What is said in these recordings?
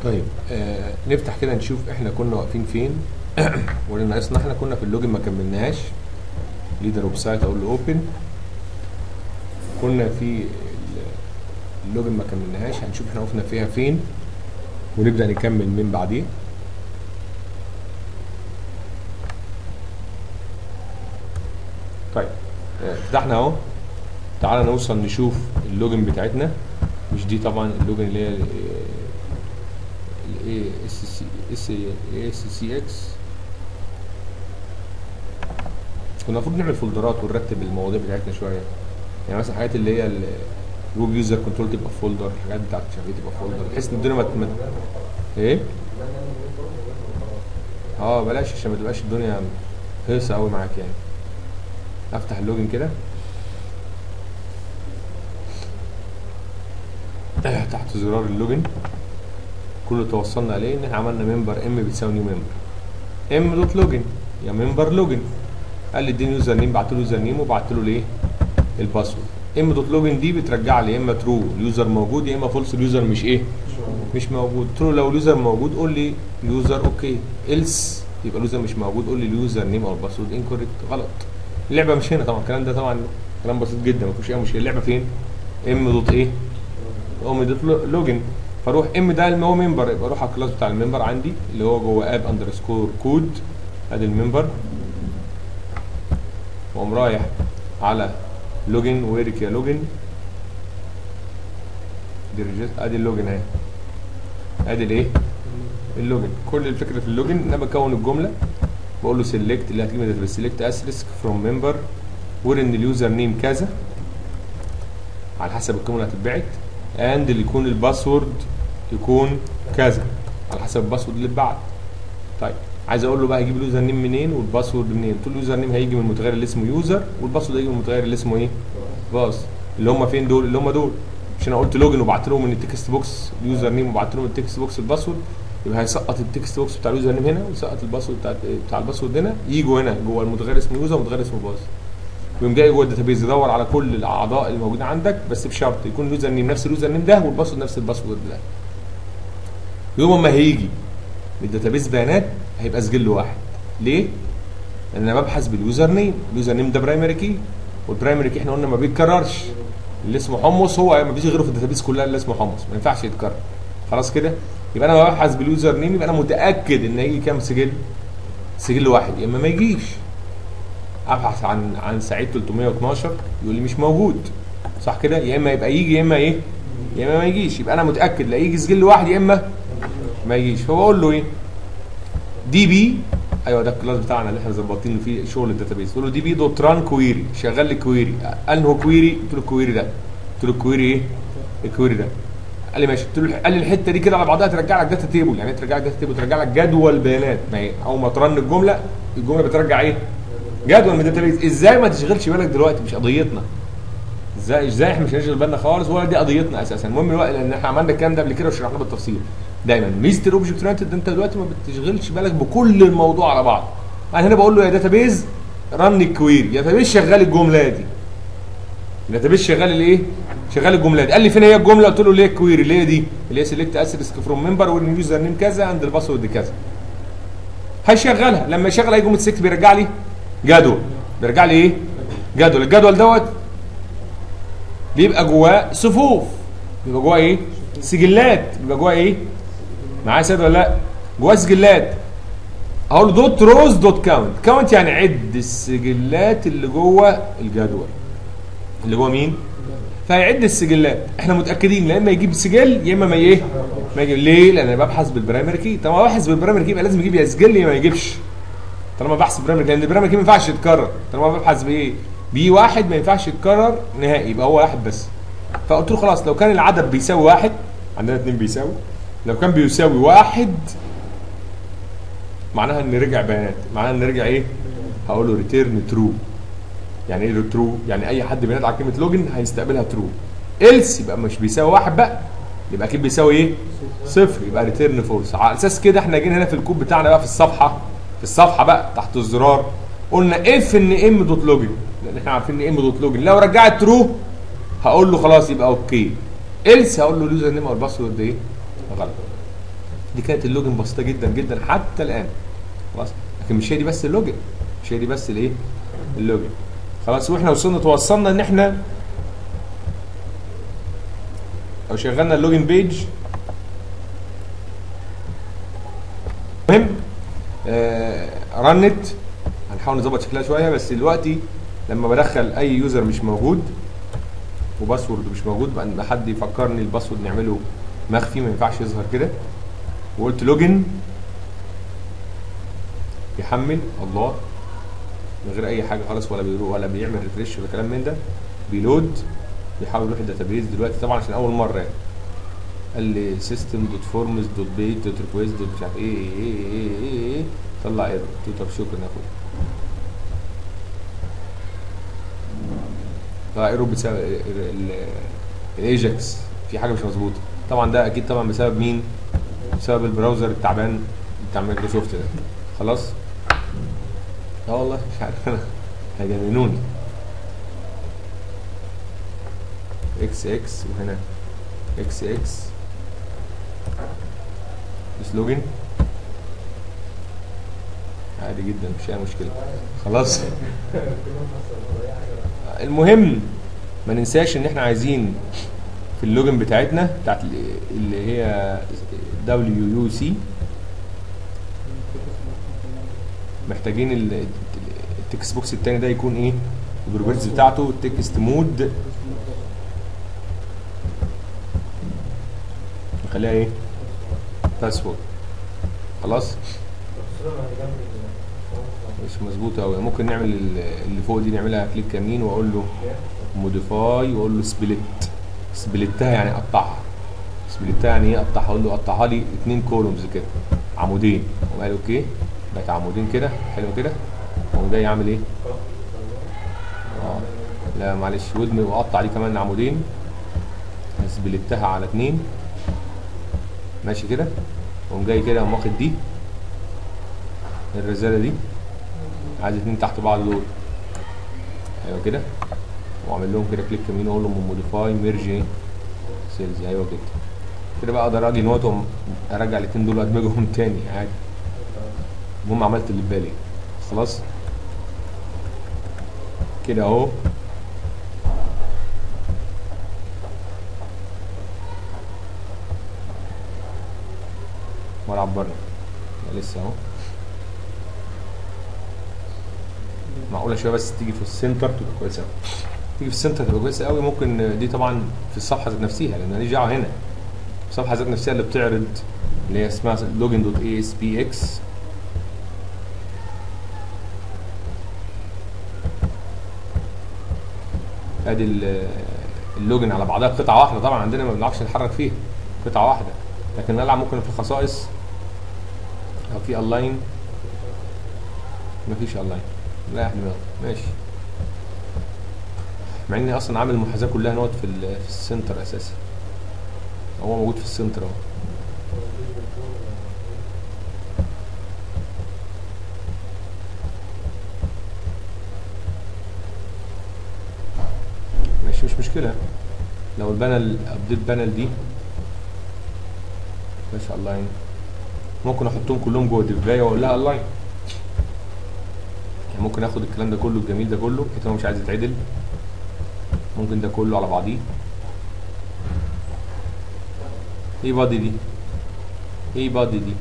طيب آه نفتح كده نشوف احنا كنا واقفين فين واللي ناقصنا احنا كنا في اللوجن ما كملناهاش ليدر ويب سايت اقول له اوبن كنا في ال- اللوجن ما كملناهاش هنشوف احنا وقفنا فيها فين ونبدا نكمل من بعديه طيب آه، فتحنا اهو تعالى نوصل نشوف اللوجن بتاعتنا مش دي طبعا اللوجن اللي هي الاي اس سي اس اس سي اكس كنا المفروض نعمل فولدرات ونرتب المواضيع بتاعتنا شويه يعني مثلا الحاجات اللي هي الويب يوزر كنترول تبقى في فولدر الحاجات بتاعت مش عارف ايه تبقى في فولدر بحيث ان الدنيا ما ما- ايه اه بلاش عشان ما تبقاش الدنيا هيصه قوي معاك يعني افتح اللوجن كده تحت زرار اللوجن كل اللي توصلنا عليه ان احنا عملنا ممبر ام بتساوي نيو ممبر ام دوت لوجن يا ممبر لوجن قال لي اديني يوزر نيم بعت له يوزر نيم وبعت له الايه الباسورد ام دوت لوجن دي بترجع لي يا اما ترو اليوزر موجود يا اما فولس اليوزر مش ايه مش موجود ترو لو اليوزر موجود قول لي اليوزر اوكي إلس يبقى اليوزر مش موجود قول لي اليوزر نيم او الباسورد انكوريكت غلط اللعبه مش هنا طبعا الكلام ده طبعا كلام بسيط جدا ما فيهوش اي مشكله اللعبه فين ام دوت ايه ام دوت لو- لوجن فاروح ام ده اللي هو ممبر يبقى اروح على الكلاس بتاع الممبر عندي اللي هو جوه اب اندرسكور كود ادي الممبر واقوم رايح على لوجن ويرك يا لوجن دي ريجست ادي اللوجن اهي ادي الايه اللوجن كل الفكره في اللوجن ان انا بكون الجمله بقول له سيلكت اللي هتجيب من سيلكت اسرسك فروم ممبر وير ان اليوزر نيم كذا على حسب القيمه اللي هتتبعت اند اللي يكون الباسورد يكون كذا على حسب الباسورد اللي اتبعت طيب عايز اقول له بقى هجيب اليوزر نيم منين والباسورد منين قلت له اليوزر نيم هيجي من المتغير اللي اسمه يوزر والباسورد هيجي من المتغير اللي اسمه ايه باس اللي هم فين دول اللي هم دول مش انا قلت لوجن وبعت لهم من التكست بوكس اليوزر نيم وبعت لهم من التكست بوكس الباسورد يبقى هيسقط التكست بوكس بتاع اليوزر نيم هنا ويسقط الباسورد بتاع بتاع الباسورد هنا يجوا هنا جوه المتغير اسمه يوزر ومتغير اسمه باس ويقوم جاي جوه الداتابيز يدور على كل الاعضاء اللي موجودين عندك بس بشرط يكون اليوزر نيم نفس اليوزر نيم ده والباسورد نفس الباسورد ده يوم ما هيجي من الداتابيز بيانات هيبقى سجل واحد ليه؟ لان انا ببحث باليوزر نيم اليوزر نيم ده برايمري كي والبرايمري كي احنا قلنا ما بيتكررش اللي اسمه حمص هو ما فيش غيره في الداتابيز كلها اللي اسمه حمص ما ينفعش يتكرر خلاص كده يبقى انا ببحث باليوزر نيم يبقى انا متاكد ان هيجي كام سجل سجل واحد يا اما ما يجيش ابحث عن عن سعيد 312 يقول لي مش موجود صح كده يا اما يبقى يجي يا اما ايه يا اما ما يجيش يبقى انا متاكد لا يجي سجل واحد يا اما ما يجيش فبقول له ايه دي بي ايوه ده الكلاس بتاعنا اللي احنا ظباطين فيه شغل الداتابيز قول له دي بي دوت ران كويري شغل لي كويري انهو كويري قلت له الكويري ده قلت له الكويري ايه الكويري ده قال لي ماشي قلت له قال لي الحته دي كده على بعضها ترجع لك داتا تيبل يعني إيه ترجع لك داتا تيبل ترجع لك جدول بيانات ما هي اول ما ترن الجمله الجمله بترجع ايه جدول من الداتابيز ازاي ما تشغلش بالك دلوقتي مش قضيتنا ازاي ازاي احنا مش هنشغل بالنا خالص ولا دي قضيتنا اساسا المهم الوقت لان احنا عملنا الكلام ده قبل كده وشرحناه بالتفصيل دايما ميزه الاوبجكت اورينتد انت دلوقتي ما بتشغلش بالك بكل الموضوع على بعض انا هنا بقول له يا داتابيز رن الكويري يا داتابيز شغال الجمله دي الداتابيز شغال الايه شغال الجمله دي قال لي فين هي الجمله قلت له اللي هي الكويري اللي هي دي اللي هي سيلكت اسرسك فروم ممبر واليوزر نيم كذا عند الباسورد كذا هيشغلها لما يشغل هيجي جمله 6 بيرجع لي جدول بيرجع لي ايه جدول الجدول دوت بيبقى جواه صفوف بيبقى جواه ايه سجلات بيبقى جواه ايه معايا سيد ولا لا جواه سجلات اقول له دوت روز دوت كاونت كاونت يعني عد السجلات اللي جوه الجدول اللي جوه مين فهيعد السجلات احنا متاكدين لا اما يجيب سجل يا اما ما ايه ما يجيب ليه لان انا ببحث بالبرايمري كي طالما ببحث بالبرايمري كي يبقى لازم يجيب يا سجل يا ما يجيبش طالما بحث بالبرايمري لان البرايمري كي ما ينفعش يتكرر طالما ببحث بايه بي واحد ما ينفعش يتكرر نهائي يبقى هو واحد بس فقلت له خلاص لو كان العدد بيساوي واحد عندنا اتنين بيساوي لو كان بيساوي واحد معناها ان رجع بيانات معناها ان رجع ايه هقول له ريتيرن ترو يعني ايه ترو يعني اي حد بينادي على كلمه لوجن هيستقبلها ترو إلس يبقى مش بيساوي واحد بقى يبقى اكيد بيساوي ايه صفر يبقى ريتيرن فولس على اساس كده احنا جينا هنا في الكود بتاعنا بقى في الصفحه في الصفحه بقى تحت الزرار قلنا اف ان ام دوت لوجن لان احنا عارفين ان ام دوت لوجن لو رجعت ترو هقول له خلاص يبقى اوكي إلس هقول له اليوزر نيم او الباسورد ايه غلط دي كانت اللوجن بسيطه جدا جدا حتى الان خلاص لكن مش هي دي بس اللوجن مش هي دي بس الايه اللوجن خلاص واحنا وصلنا توصلنا ان احنا لو شغلنا اللوجن بيج المهم آه رنت هنحاول نظبط شكلها شويه بس دلوقتي لما بدخل اي يوزر مش موجود وباسورد مش موجود بقى حد يفكرني الباسورد نعمله مخفي ما ينفعش يظهر كده وقلت لوجن يحمل الله من غير اي حاجه خالص ولا بيروح ولا بيعمل ريفريش ولا كلام من ده بيلود بيحاول يروح الداتابيز دلوقتي طبعا عشان اول مره يعني قال لي سيستم دوت فورمز دوت بيت دوت ريكويست دوت مش عارف ايه ايه ايه ايه ايه, إيه. طلع ايرور قلت له طب شكرا يا اخويا طلع ايرور بسبب الايجكس في حاجه مش مظبوطه طبعا ده اكيد طبعا بسبب مين بسبب البراوزر التعبان بتاع مايكروسوفت ده خلاص اه والله مش عارف انا هيجننوني اكس اكس وهنا اكس اكس سلوجن عادي جدا مش اي مشكله خلاص المهم ما ننساش ان احنا عايزين في اللوجن بتاعتنا بتاعت اللي هي دبليو يو سي محتاجين التكست بوكس التاني ده يكون ايه البروبرتيز بتاعته تكست مود نخليها ايه باسورد خلاص مش مظبوطه قوي ممكن نعمل اللي فوق دي نعملها كليك يمين واقول له موديفاي واقول له سبليت سبليتها يعني قطعها سبليتها يعني ايه قطعها اقول له قطعها لي اثنين كولومز كده عمودين وقال اوكي بقت عمودين كده حلو كده وقوم جاي عامل ايه اه لا معلش ودمي وقطع دي كمان عمودين سبليتها على اثنين ماشي كده وقوم جاي كده قوم واخد دي الرساله دي عايز اتنين تحت بعض دول ايوه كده واعمل لهم كده كليك يمين واقول لهم موديفاي ميرج سيلز ايوه كده كده بقى اقدر اجي نوت ارجع الاثنين دول وادمجهم تاني عادي المهم عملت اللي في بالي خلاص كده اهو والعب بره لسه اهو معقوله شويه بس تيجي في السنتر تبقى كويسه قوي تيجي في السنتر تبقى كويسه قوي ممكن دي طبعا في الصفحه ذات نفسها لان ماليش دعوه هنا الصفحه ذات نفسها اللي بتعرض اللي هي اسمها لوجن دوت اي اس بي اكس ادي اللوجن على بعضها قطعه واحده طبعا عندنا ما بنعرفش نتحرك فيها قطعه واحده لكن نلعب ممكن في الخصائص او في الاين مفيش الاين لا يا حبيبي ماشي مع اني اصلا عامل المحاذاه كلها نوت في, في السنتر اساسا هو موجود في السنتر اهو ماشي مش مشكله لو البانل ابديت بانل دي ما شاء الله يعني ممكن احطهم كلهم جوه ديفايه واقول لها الاين يعني ممكن اخد الكلام ده كله الجميل ده كله حتى هو مش عايز يتعدل ممكن ده كله على بعضيه ايه بادي دي ايه بادي دي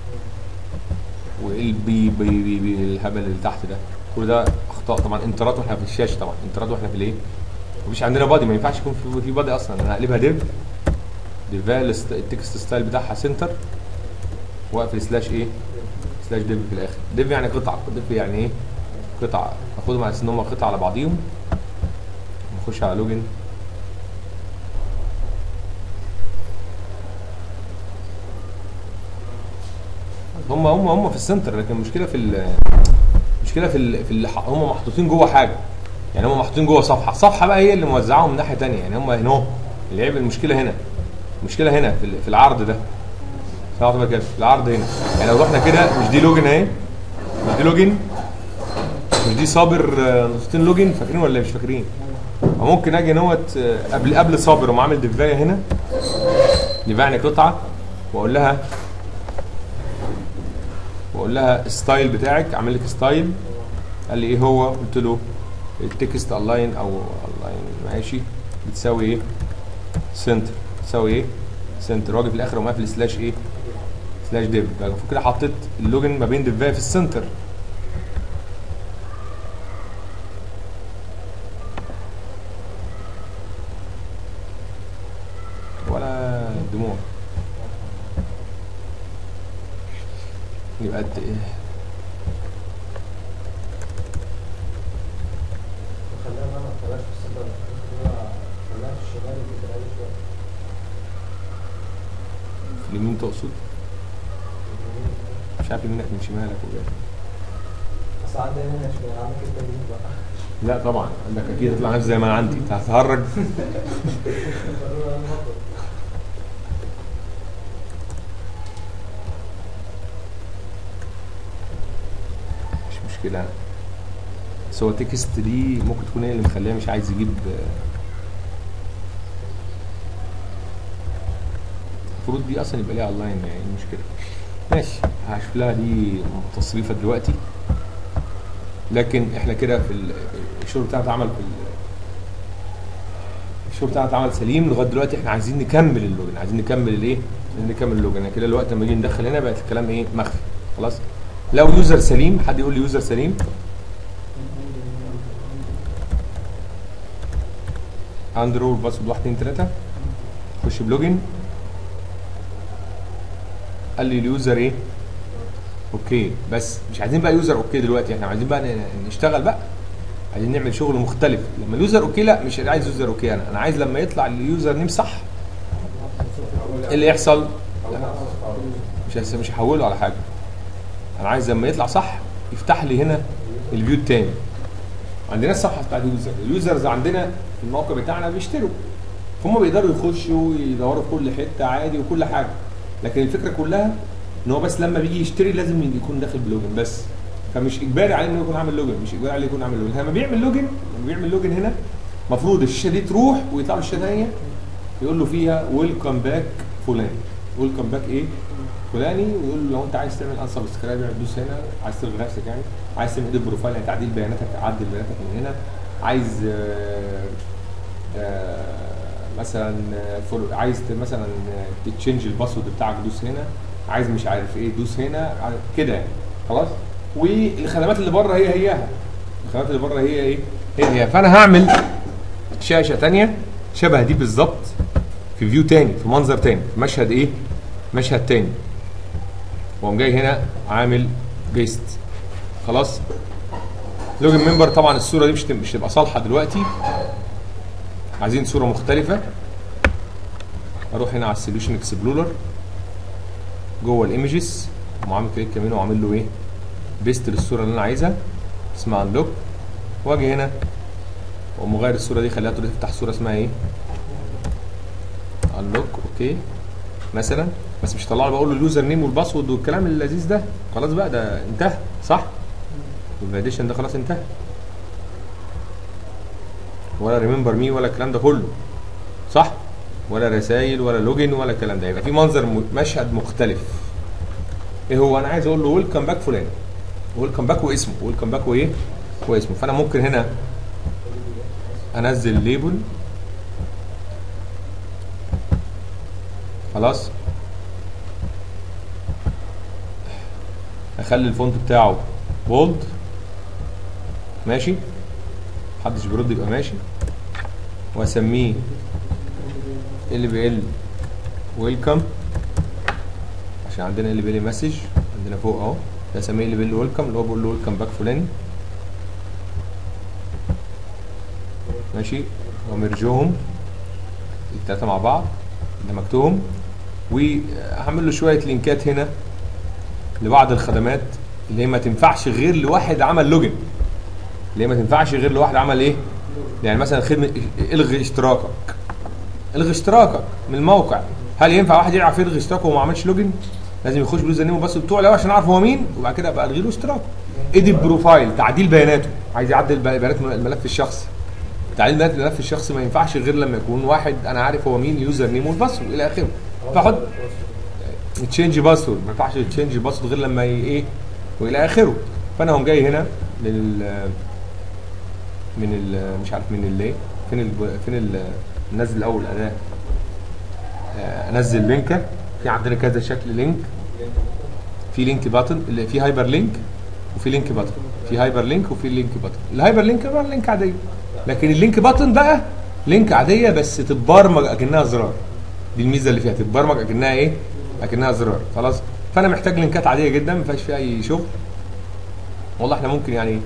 وايه البي بي بي, بي الهبل اللي تحت ده كل ده اخطاء طبعا انترات واحنا في الشاشه طبعا انترات واحنا في الايه مفيش عندنا بادي ما ينفعش يكون في, في بادي اصلا انا هقلبها ديف ديفا التكست ستايل بتاعها سنتر واقفل سلاش ايه سلاش ديف في الاخر ديف يعني قطعه ديف يعني ايه قطعه اخدهم على ان هم قطعه على بعضيهم نخش على لوجن هم هم هم في السنتر لكن المشكله في المشكله في ال في ال هم محطوطين جوه حاجه يعني هم محطوطين جوه صفحه صفحه بقى هي اللي موزعاهم من ناحيه ثانيه يعني هم هنا العيب المشكله هنا المشكله هنا في, في العرض ده سواء كده في العرض هنا يعني لو رحنا كده مش دي لوجن اهي مش دي لوجن مش دي صابر نقطتين لوجن فاكرين ولا مش فاكرين ممكن اجي نوت قبل قبل صابر وما عامل ديفايه هنا ديفايه يعني قطعه واقول لها واقول لها الستايل بتاعك اعمل لك ستايل قال لي ايه هو قلت له التكست الاين او الاين ماشي بتساوي ايه سنتر تساوي ايه سنتر واجي في الاخر اقوم قافل سلاش ايه سلاش ديف بقى المفروض كده حطيت اللوجن ما بين ديفايه في السنتر ولا دموع يبقى قد ايه خلينا ما نطلعش في السنتر خلينا في الشمال كده عالي شويه في اليمين تقصد مش عارف يمينك من شمالك وجاي بس عندي هنا شويه عامل كده يمين بقى لا طبعا عندك اكيد هتطلع نفس زي ما انا عندي انت هتهرج ضروري أنا المطر. مش مشكله بس هو تكست دي ممكن تكون هي اللي مخليه مش عايز يجيب المفروض دي اصلا يبقى ليها اونلاين يعني إيه المشكله ماشي هشوف لها دي تصريفه دلوقتي لكن احنا كده في ال- الشغل بتاعنا اتعمل في ال- الشغل بتاعنا اتعمل سليم لغايه دلوقتي احنا عايزين نكمل اللوجن عايزين نكمل الايه؟ عايزين نكمل اللوجن يعني كده الوقت لما نيجي ندخل هنا بقت الكلام ايه؟ مخفي خلاص لو يوزر سليم حد يقول لي يوزر سليم اندرو باسورد 1 2 3 خش بلوجن قال لي اليوزر ايه؟ اوكي بس مش عايزين بقى يوزر اوكي دلوقتي احنا عايزين بقى ن- نشتغل بقى عايزين نعمل شغل مختلف لما اليوزر اوكي لا مش عايز يوزر اوكي انا انا عايز لما يطلع اليوزر نيم صح ايه اللي يحصل؟ لا، مش هس- مش هحوله على حاجه انا عايز لما يطلع صح يفتح لي هنا الفيو التاني عندنا الصفحه بتاعت اليوزر اليوزرز عندنا في الموقع بتاعنا بيشتروا هم بيقدروا يخشوا يدوروا في كل حته عادي وكل حاجه لكن الفكره كلها ان هو بس لما بيجي يشتري لازم يكون داخل بلوجن بس فمش اجباري عليه انه يكون عامل لوجن مش اجباري عليه يكون عامل لوجن لما بيعمل لوجن لما بيعمل لوجن هنا المفروض الشاشه دي تروح ويطلع له الشاشه ثانيه يقول له فيها ويلكم باك فلان ويلكم باك ايه فلاني ويقول له لو انت عايز تعمل ان سبسكرايب دوس هنا عايز تلغي نفسك يعني عايز تعمل ايديت بروفايل يعني تعديل بياناتك عدل بياناتك من هنا عايز آه، آه، مثلا آه، فور- عايز ت- مثلا آه، تتشنج الباسورد بتاعك دوس هنا عايز مش عارف ايه دوس هنا ع- كده يعني خلاص والخدمات اللي بره هي هياها الخدمات اللي بره هي ايه هي هي فانا هعمل شاشه تانية شبه دي بالظبط في فيو تاني في منظر تاني في مشهد ايه مشهد تاني واقوم جاي هنا عامل بيست خلاص لوجن ممبر طبعا الصوره دي مش تبقى- مش تبقى صالحه دلوقتي عايزين صوره مختلفه اروح هنا على السوليوشن اكسبلورر جوه الايمجز وعامل كليك يمين وعامل له ايه بيست للصوره اللي انا عايزها اسمها انلوك واجي هنا واقوم مغير الصوره دي خليها تروح تفتح صوره اسمها ايه انلوك اوكي مثلا بس مش هطلع له بقول له اليوزر نيم والباسورد والكلام اللذيذ ده خلاص بقى ده انتهى صح الفاليديشن ده خلاص انتهى ولا ريمبر مي ولا الكلام ده كله صح ولا رسائل ولا لوجن ولا الكلام ده يبقى في منظر م- مشهد مختلف ايه هو انا عايز اقول له ويلكم باك فلان ويلكم باك واسمه ويلكم باك وايه واسمه فانا ممكن هنا انزل ليبل خلاص اخلي الفونت بتاعه بولد ماشي محدش بيرد يبقى ماشي واسميه ال بي ال ويلكم عشان عندنا ال بي ال مسج عندنا فوق اهو ده اسميه ال بي ال ويلكم اللي هو بيقول له ويلكم باك فلاني ماشي ومرجوهم التلاته مع بعض دمجتهم وهعمل له شويه لينكات هنا لبعض الخدمات اللي هي ما تنفعش غير لواحد عمل لوجن اللي هي ما تنفعش غير لواحد عمل ايه يعني مثلا خدمه الغي اشتراكك الغي اشتراكك من الموقع هل ينفع واحد يعرف يلغي اشتراكه وما عملش لوجن لازم يخش باليوزر نيم وبس بتوعه الاول عشان اعرف هو مين وبعد كده ابقى الغي له اشتراكه ايديت بروفايل تعديل بياناته عايز يعدل بي- بيانات الملف الشخصي تعديل بيانات الملف الشخصي ما ينفعش غير لما يكون واحد انا عارف هو مين اليوزر نيم والباسورد الى اخره فاحط تشينج باسورد ما ينفعش تشينج باسورد غير لما ي- ايه والى اخره فانا هقوم جاي هنا لل من ال مش عارف من اللي فين ال فين ال ننزل الاول اداه آه، انزل لينكه في عندنا كذا شكل لينك في لينك باتن اللي في هايبر لينك وفي لينك باتن في هايبر لينك وفي لينك باتن الهايبر لينك بقى لينك عاديه لكن اللينك باتن بقى لينك عاديه بس تتبرمج اكنها زرار دي الميزه اللي فيها تتبرمج اكنها ايه اكنها زرار خلاص فانا محتاج لينكات عاديه جدا ما فيهاش فيها اي شغل والله احنا ممكن يعني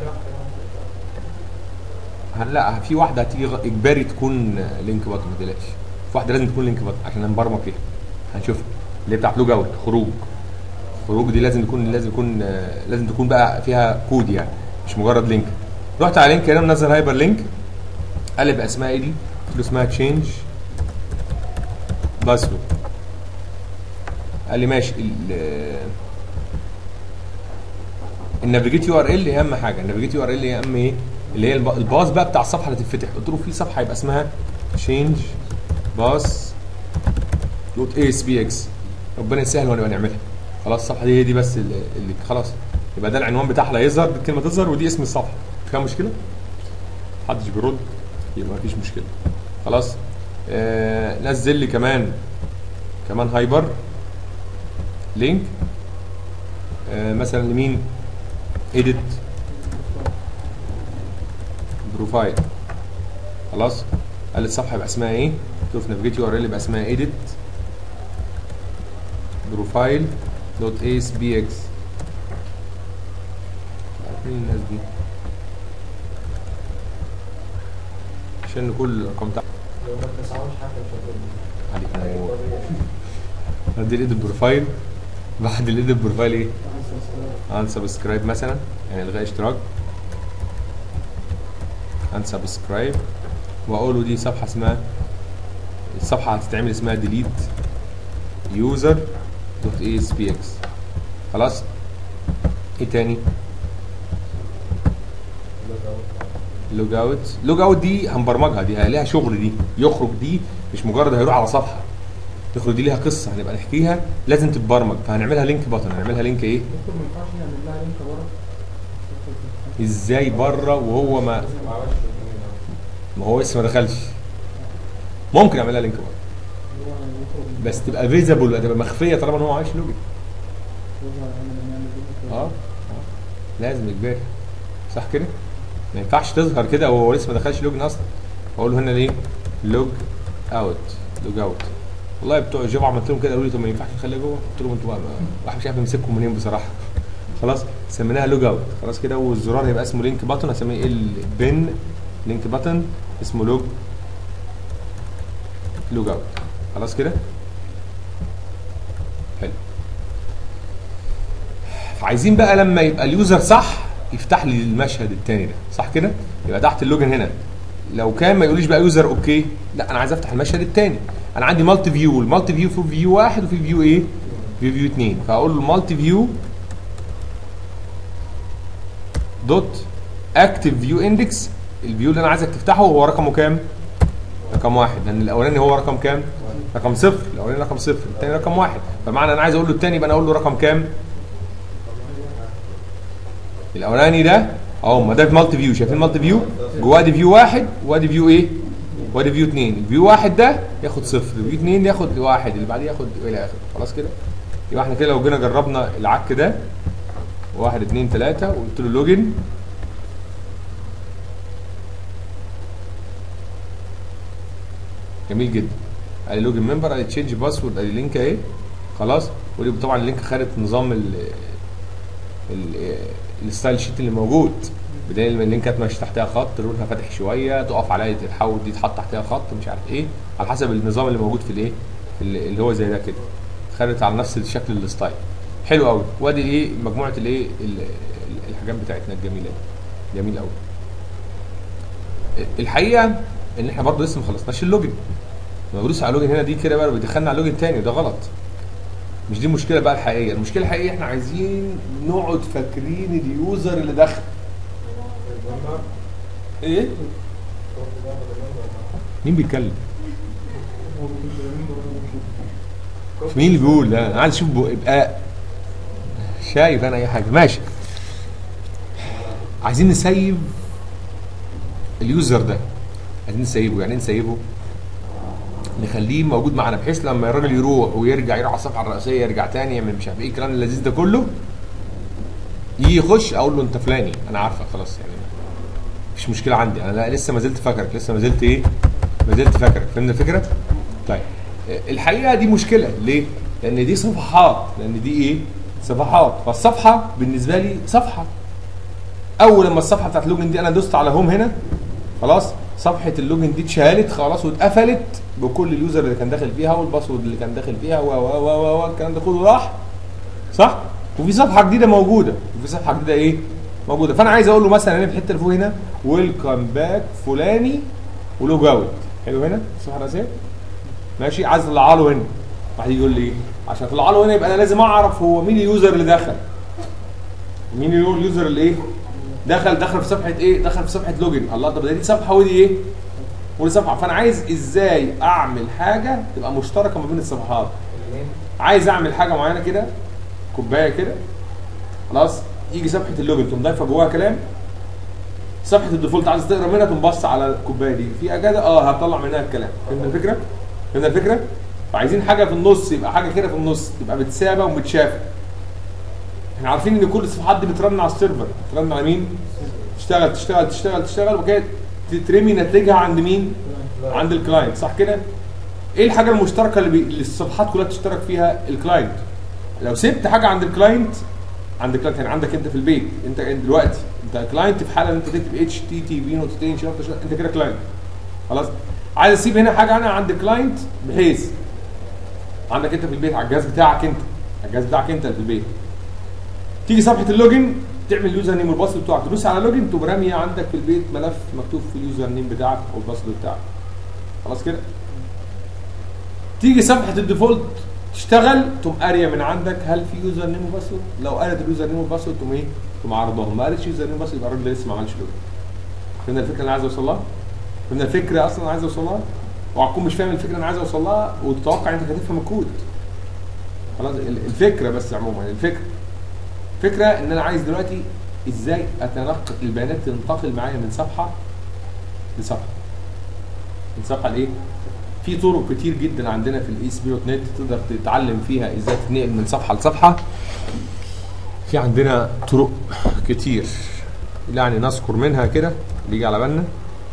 هنلاقي في واحده هتيجي غ- اجباري تكون لينك باتن ما تقلقش في واحده لازم تكون لينك باتن عشان نبرمج فيها هنشوفها اللي هي بتاعت لوج اوت خروج خروج دي لازم تكون لازم يكون آه، لازم تكون بقى فيها كود يعني مش مجرد لينك رحت على لينك هنا منزل هايبر لينك قلب اسمها ايه دي؟ قلت له اسمها تشينج باسورد قال لي ماشي ال- النافيجيت يو ار ال اهم حاجه النافيجيت يو ار ال اهم ايه اللي هي الب- الباص بقى بتاع الصفحه اللي تتفتح قلت له في صفحه يبقى اسمها تشينج باص دوت اي اس بي اكس ربنا يسهل ونبقى نعملها خلاص الصفحه دي هي دي بس اللي, اللي خلاص يبقى ده العنوان بتاعها لا يظهر دي الكلمه تظهر ودي اسم الصفحه فيها مشكله محدش بيرد يبقى مفيش مشكله خلاص آه نزل لي كمان كمان هايبر لينك آه مثلا لمين ايديت بروفايل خلاص قال الصفحه يبقى اسمها ايه شوف نافيجيت يو ار ال يبقى اسمها ايديت بروفايل دوت اي اس بي اكس مين الناس دي عشان كل الارقام بتاعتها لو ما بتسعوش حتى مش هتقول عليك نور ادي الايديت بروفايل بعد الايديت بروفايل ايه؟ ان سبسكرايب مثلا يعني الغاء اشتراك ان سبسكرايب واقول له دي صفحه اسمها الصفحه هتتعمل اسمها ديليت يوزر دوت اي اس بي اكس خلاص ايه تاني لوج اوت لوج اوت دي هنبرمجها دي ليها شغل دي يخرج دي مش مجرد هيروح على صفحه يخرج دي ليها قصه هنبقى نحكيها لازم تتبرمج فهنعملها لينك بطن هنعملها لينك ايه دكتور ما ينفعش نعمل لها لينك بره ازاي بره وهو ما ما عملش ما هو لسه ما دخلش ممكن اعملها لينك بره اللي هو يخرج من بس تبقى فيزبل تبقى مخفيه طالما ان هو عايش لوجن يظهر يعني نعمل لينك اه آه. لازم اجباري صح كده ما ينفعش تظهر كده وهو لسه ما دخلش لوجن اصلا اقول له هنا ليه لوج اوت لوج اوت والله بتوع جافا عملت لهم كده قالوا لي طب ما ينفعش نخليها جوه قلت لهم انتوا بقى ما- واحد مش عارف يمسككم منين بصراحه خلاص سميناها لوج اوت خلاص كده والزرار هيبقى اسمه لينك باتون هسميه البن لينك باتون اسمه لوج لوج اوت خلاص كده حلو فعايزين بقى لما يبقى اليوزر صح يفتح لي المشهد التاني ده صح كده يبقى تحت اللوجن هنا لو كان ما يقوليش بقى يوزر اوكي لا انا عايز افتح المشهد التاني انا عندي مالتي فيو المالتي فيو في فيو واحد وفي فيو ايه في فيو اتنين فاقول له مالتي فيو دوت اكتف فيو اندكس الفيو اللي انا عايزك تفتحه هو رقمه كام رقم واحد لان الاولاني هو رقم كام رقم صفر الاولاني رقم صفر الثاني رقم واحد فمعنى انا عايز اقول له الثاني يبقى انا اقول له رقم كام الاولاني ده اهو ما ده مالتي فيو شايفين مالتي فيو جواه دي فيو واحد وادي فيو ايه وادي فيو اثنين الفيو واحد ده ياخد صفر الفيو اثنين ياخد واحد اللي بعديه ياخد الى اخره خلاص كده يبقى احنا كده لو جينا جربنا العك ده واحد اثنين ثلاثة وقلت له لوجن جميل جدا قال لي لوجن ممبر قال لي تشينج باسورد قال لي لينك اهي خلاص ودي طبعا اللينك خارج نظام ال ال- الستايل شيت اللي موجود بدليل ان اللينكات ماشي تحتها خط لونها فاتح شويه تقف عليها تتحول دي تحط تحتها خط مش عارف ايه على حسب النظام اللي موجود في الايه في ال- اللي هو زي ده كده خدت على نفس الشكل الستايل حلو قوي وادي ايه مجموعه الايه ال- ال- الحاجات بتاعتنا الجميله دي جميل قوي الحقيقه ان احنا برضه لسه ما خلصناش اللوجن لما بدوس على اللوجن هنا دي كده بقى بيدخلنا على اللوجن تاني وده غلط مش دي المشكله بقى الحقيقيه المشكله الحقيقيه احنا عايزين نقعد فاكرين اليوزر اللي دخل ايه مين بيتكلم هو بيكون بيعمل بره وبيشوف. مين اللي بيقول لا انا عايز اشوف بق- ابقاء شايف انا اي حاجه ماشي عايزين نسيب اليوزر ده عايزين نسيبه يعني ايه نسيبه نخليه موجود معانا بحيث لما الراجل يروح ويرجع يروح على الصفحه الرئيسيه يرجع تاني يعمل مش عارف ايه الكلام اللذيذ ده كله يجي يخش اقول له انت فلاني انا عارفك خلاص يعني مش مشكله عندي انا لا لسه ما زلت فاكرك لسه ما زلت ايه ما زلت فاكرك فهمت الفكره طيب الحقيقه دي مشكله ليه لان دي صفحات لان دي ايه صفحات فالصفحه بالنسبه لي صفحه اول لما الصفحه بتاعت اللوجن دي انا دوست على هوم هنا خلاص صفحه اللوجن دي اتشالت خلاص واتقفلت بكل اليوزر اللي كان داخل فيها والباسورد اللي كان داخل فيها و و و و و الكلام ده كله راح صح وفي صفحه جديده موجوده وفي صفحه جديده ايه موجوده فانا عايز اقول له مثلا هنا في الحته اللي فوق هنا ويلكم باك فلاني ولوج اوت حلو هنا الصفحه الرئيسيه ماشي عايز اطلعها له هنا واحد يجي يقول لي ايه عشان اطلع له هنا يبقى انا لازم اعرف هو مين اليوزر اللي دخل مين اللي هو اليوزر اللي ايه دخل دخل في صفحه ايه دخل في صفحه لوجن الله طب ده دي صفحه ودي ايه ودي صفحه فانا عايز ازاي اعمل حاجه تبقى مشتركه ما بين الصفحات اللين عايز اعمل حاجه معينه كده كوبايه كده خلاص يجي صفحه اللوجن تقوم ضايفه جواها كلام صفحه الديفولت عايز تقرا منها تقوم بص على الكوبايه دي في اجازه اه هطلع منها الكلام فهمت الفكره فهمت الفكره فعايزين حاجه في النص يبقى حاجه كده في النص تبقى متسابه ومتشافه احنا عارفين ان كل الصفحات دي بترن على السيرفر بترن على مين تشتغل تشتغل تشتغل تشتغل وكده تترمي نتيجها عند مين عند الكلاينت صح كده ايه الحاجه المشتركه اللي, بي... اللي الصفحات كلها تشترك فيها الكلاينت لو سبت حاجه عند الكلاينت عند الكلاينت يعني عندك انت في البيت انت دلوقتي انت كلاينت في حاله ان انت تكتب اتش تي تي بي نقطتين شرطه شرطة، انت كده كلاينت خلاص عايز اسيب هنا حاجه انا عند الكلاينت بحيث عندك انت في البيت على الجهاز بتاعك انت على الجهاز بتاعك انت اللي في البيت تيجي صفحه اللوجن تعمل اليوزر نيم والباسورد بتاعك تدوس على لوجن تقوم راميه عندك في البيت ملف مكتوب فيه اليوزر نيم بتاعك او الباسورد بتاعك خلاص كده تيجي صفحه الديفولت تشتغل تقوم قاريه من عندك هل في يوزر نيم وباسورد لو قالت اليوزر نيم والباسورد تقوم ايه تقوم عرضهم ما قالتش يوزر نيم وباسورد يبقى الراجل لسه ما عملش لوجن فهمنا الفكره اللي انا عايز اوصل لها فهمنا الفكره اصلا انا عايز اوصل لها اوعى تكون مش فاهم الفكره اللي انا عايز اوصل لها وتتوقع انت هتفهم الكود خلاص ال- الفكره بس عموما الفكره فكره ان انا عايز دلوقتي ازاي اتنقل البيانات تنتقل معايا من صفحه لصفحه من صفحه لايه في طرق كتير جدا عندنا في الاي اس بي دوت نت تقدر تتعلم فيها ازاي تنقل من صفحه لصفحه في عندنا طرق كتير يعني نذكر منها كده اللي يجي على بالنا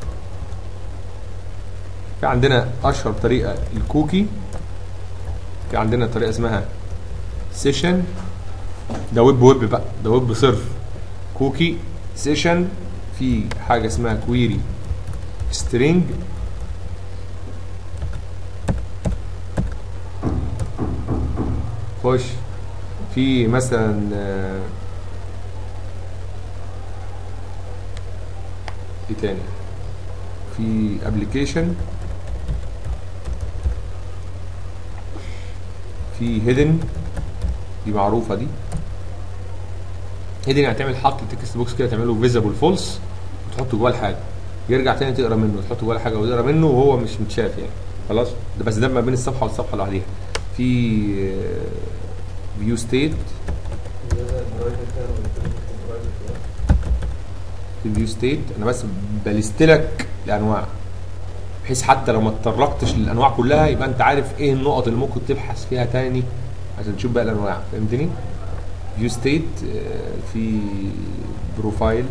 في عندنا اشهر طريقه الكوكي في عندنا طريقه اسمها سيشن ده ويب ويب بقى ده ويب صرف كوكي سيشن في حاجه اسمها كويري سترينج خش في مثلا آه، ايه تاني في ابلكيشن في هيدن دي معروفه دي هيدن يعني تعمل حط تكست بوكس كده تعمله فيزبل فولس وتحط جواه الحاجه يرجع تاني تقرا منه تحط جواه الحاجه وتقرا منه وهو مش متشاف يعني خلاص ده بس ده ما بين الصفحه والصفحه لوحديها في فيو ستيت اليوزر برايفت كده والبرايفت كده في الفيو ستيت انا بس بلست لك الانواع بحيث حتى لو ما اتطرقتش للانواع كلها يبقى انت عارف ايه النقط اللي ممكن تبحث فيها تاني عشان تشوف بقى الانواع فهمتني فيو ستيت في بروفايل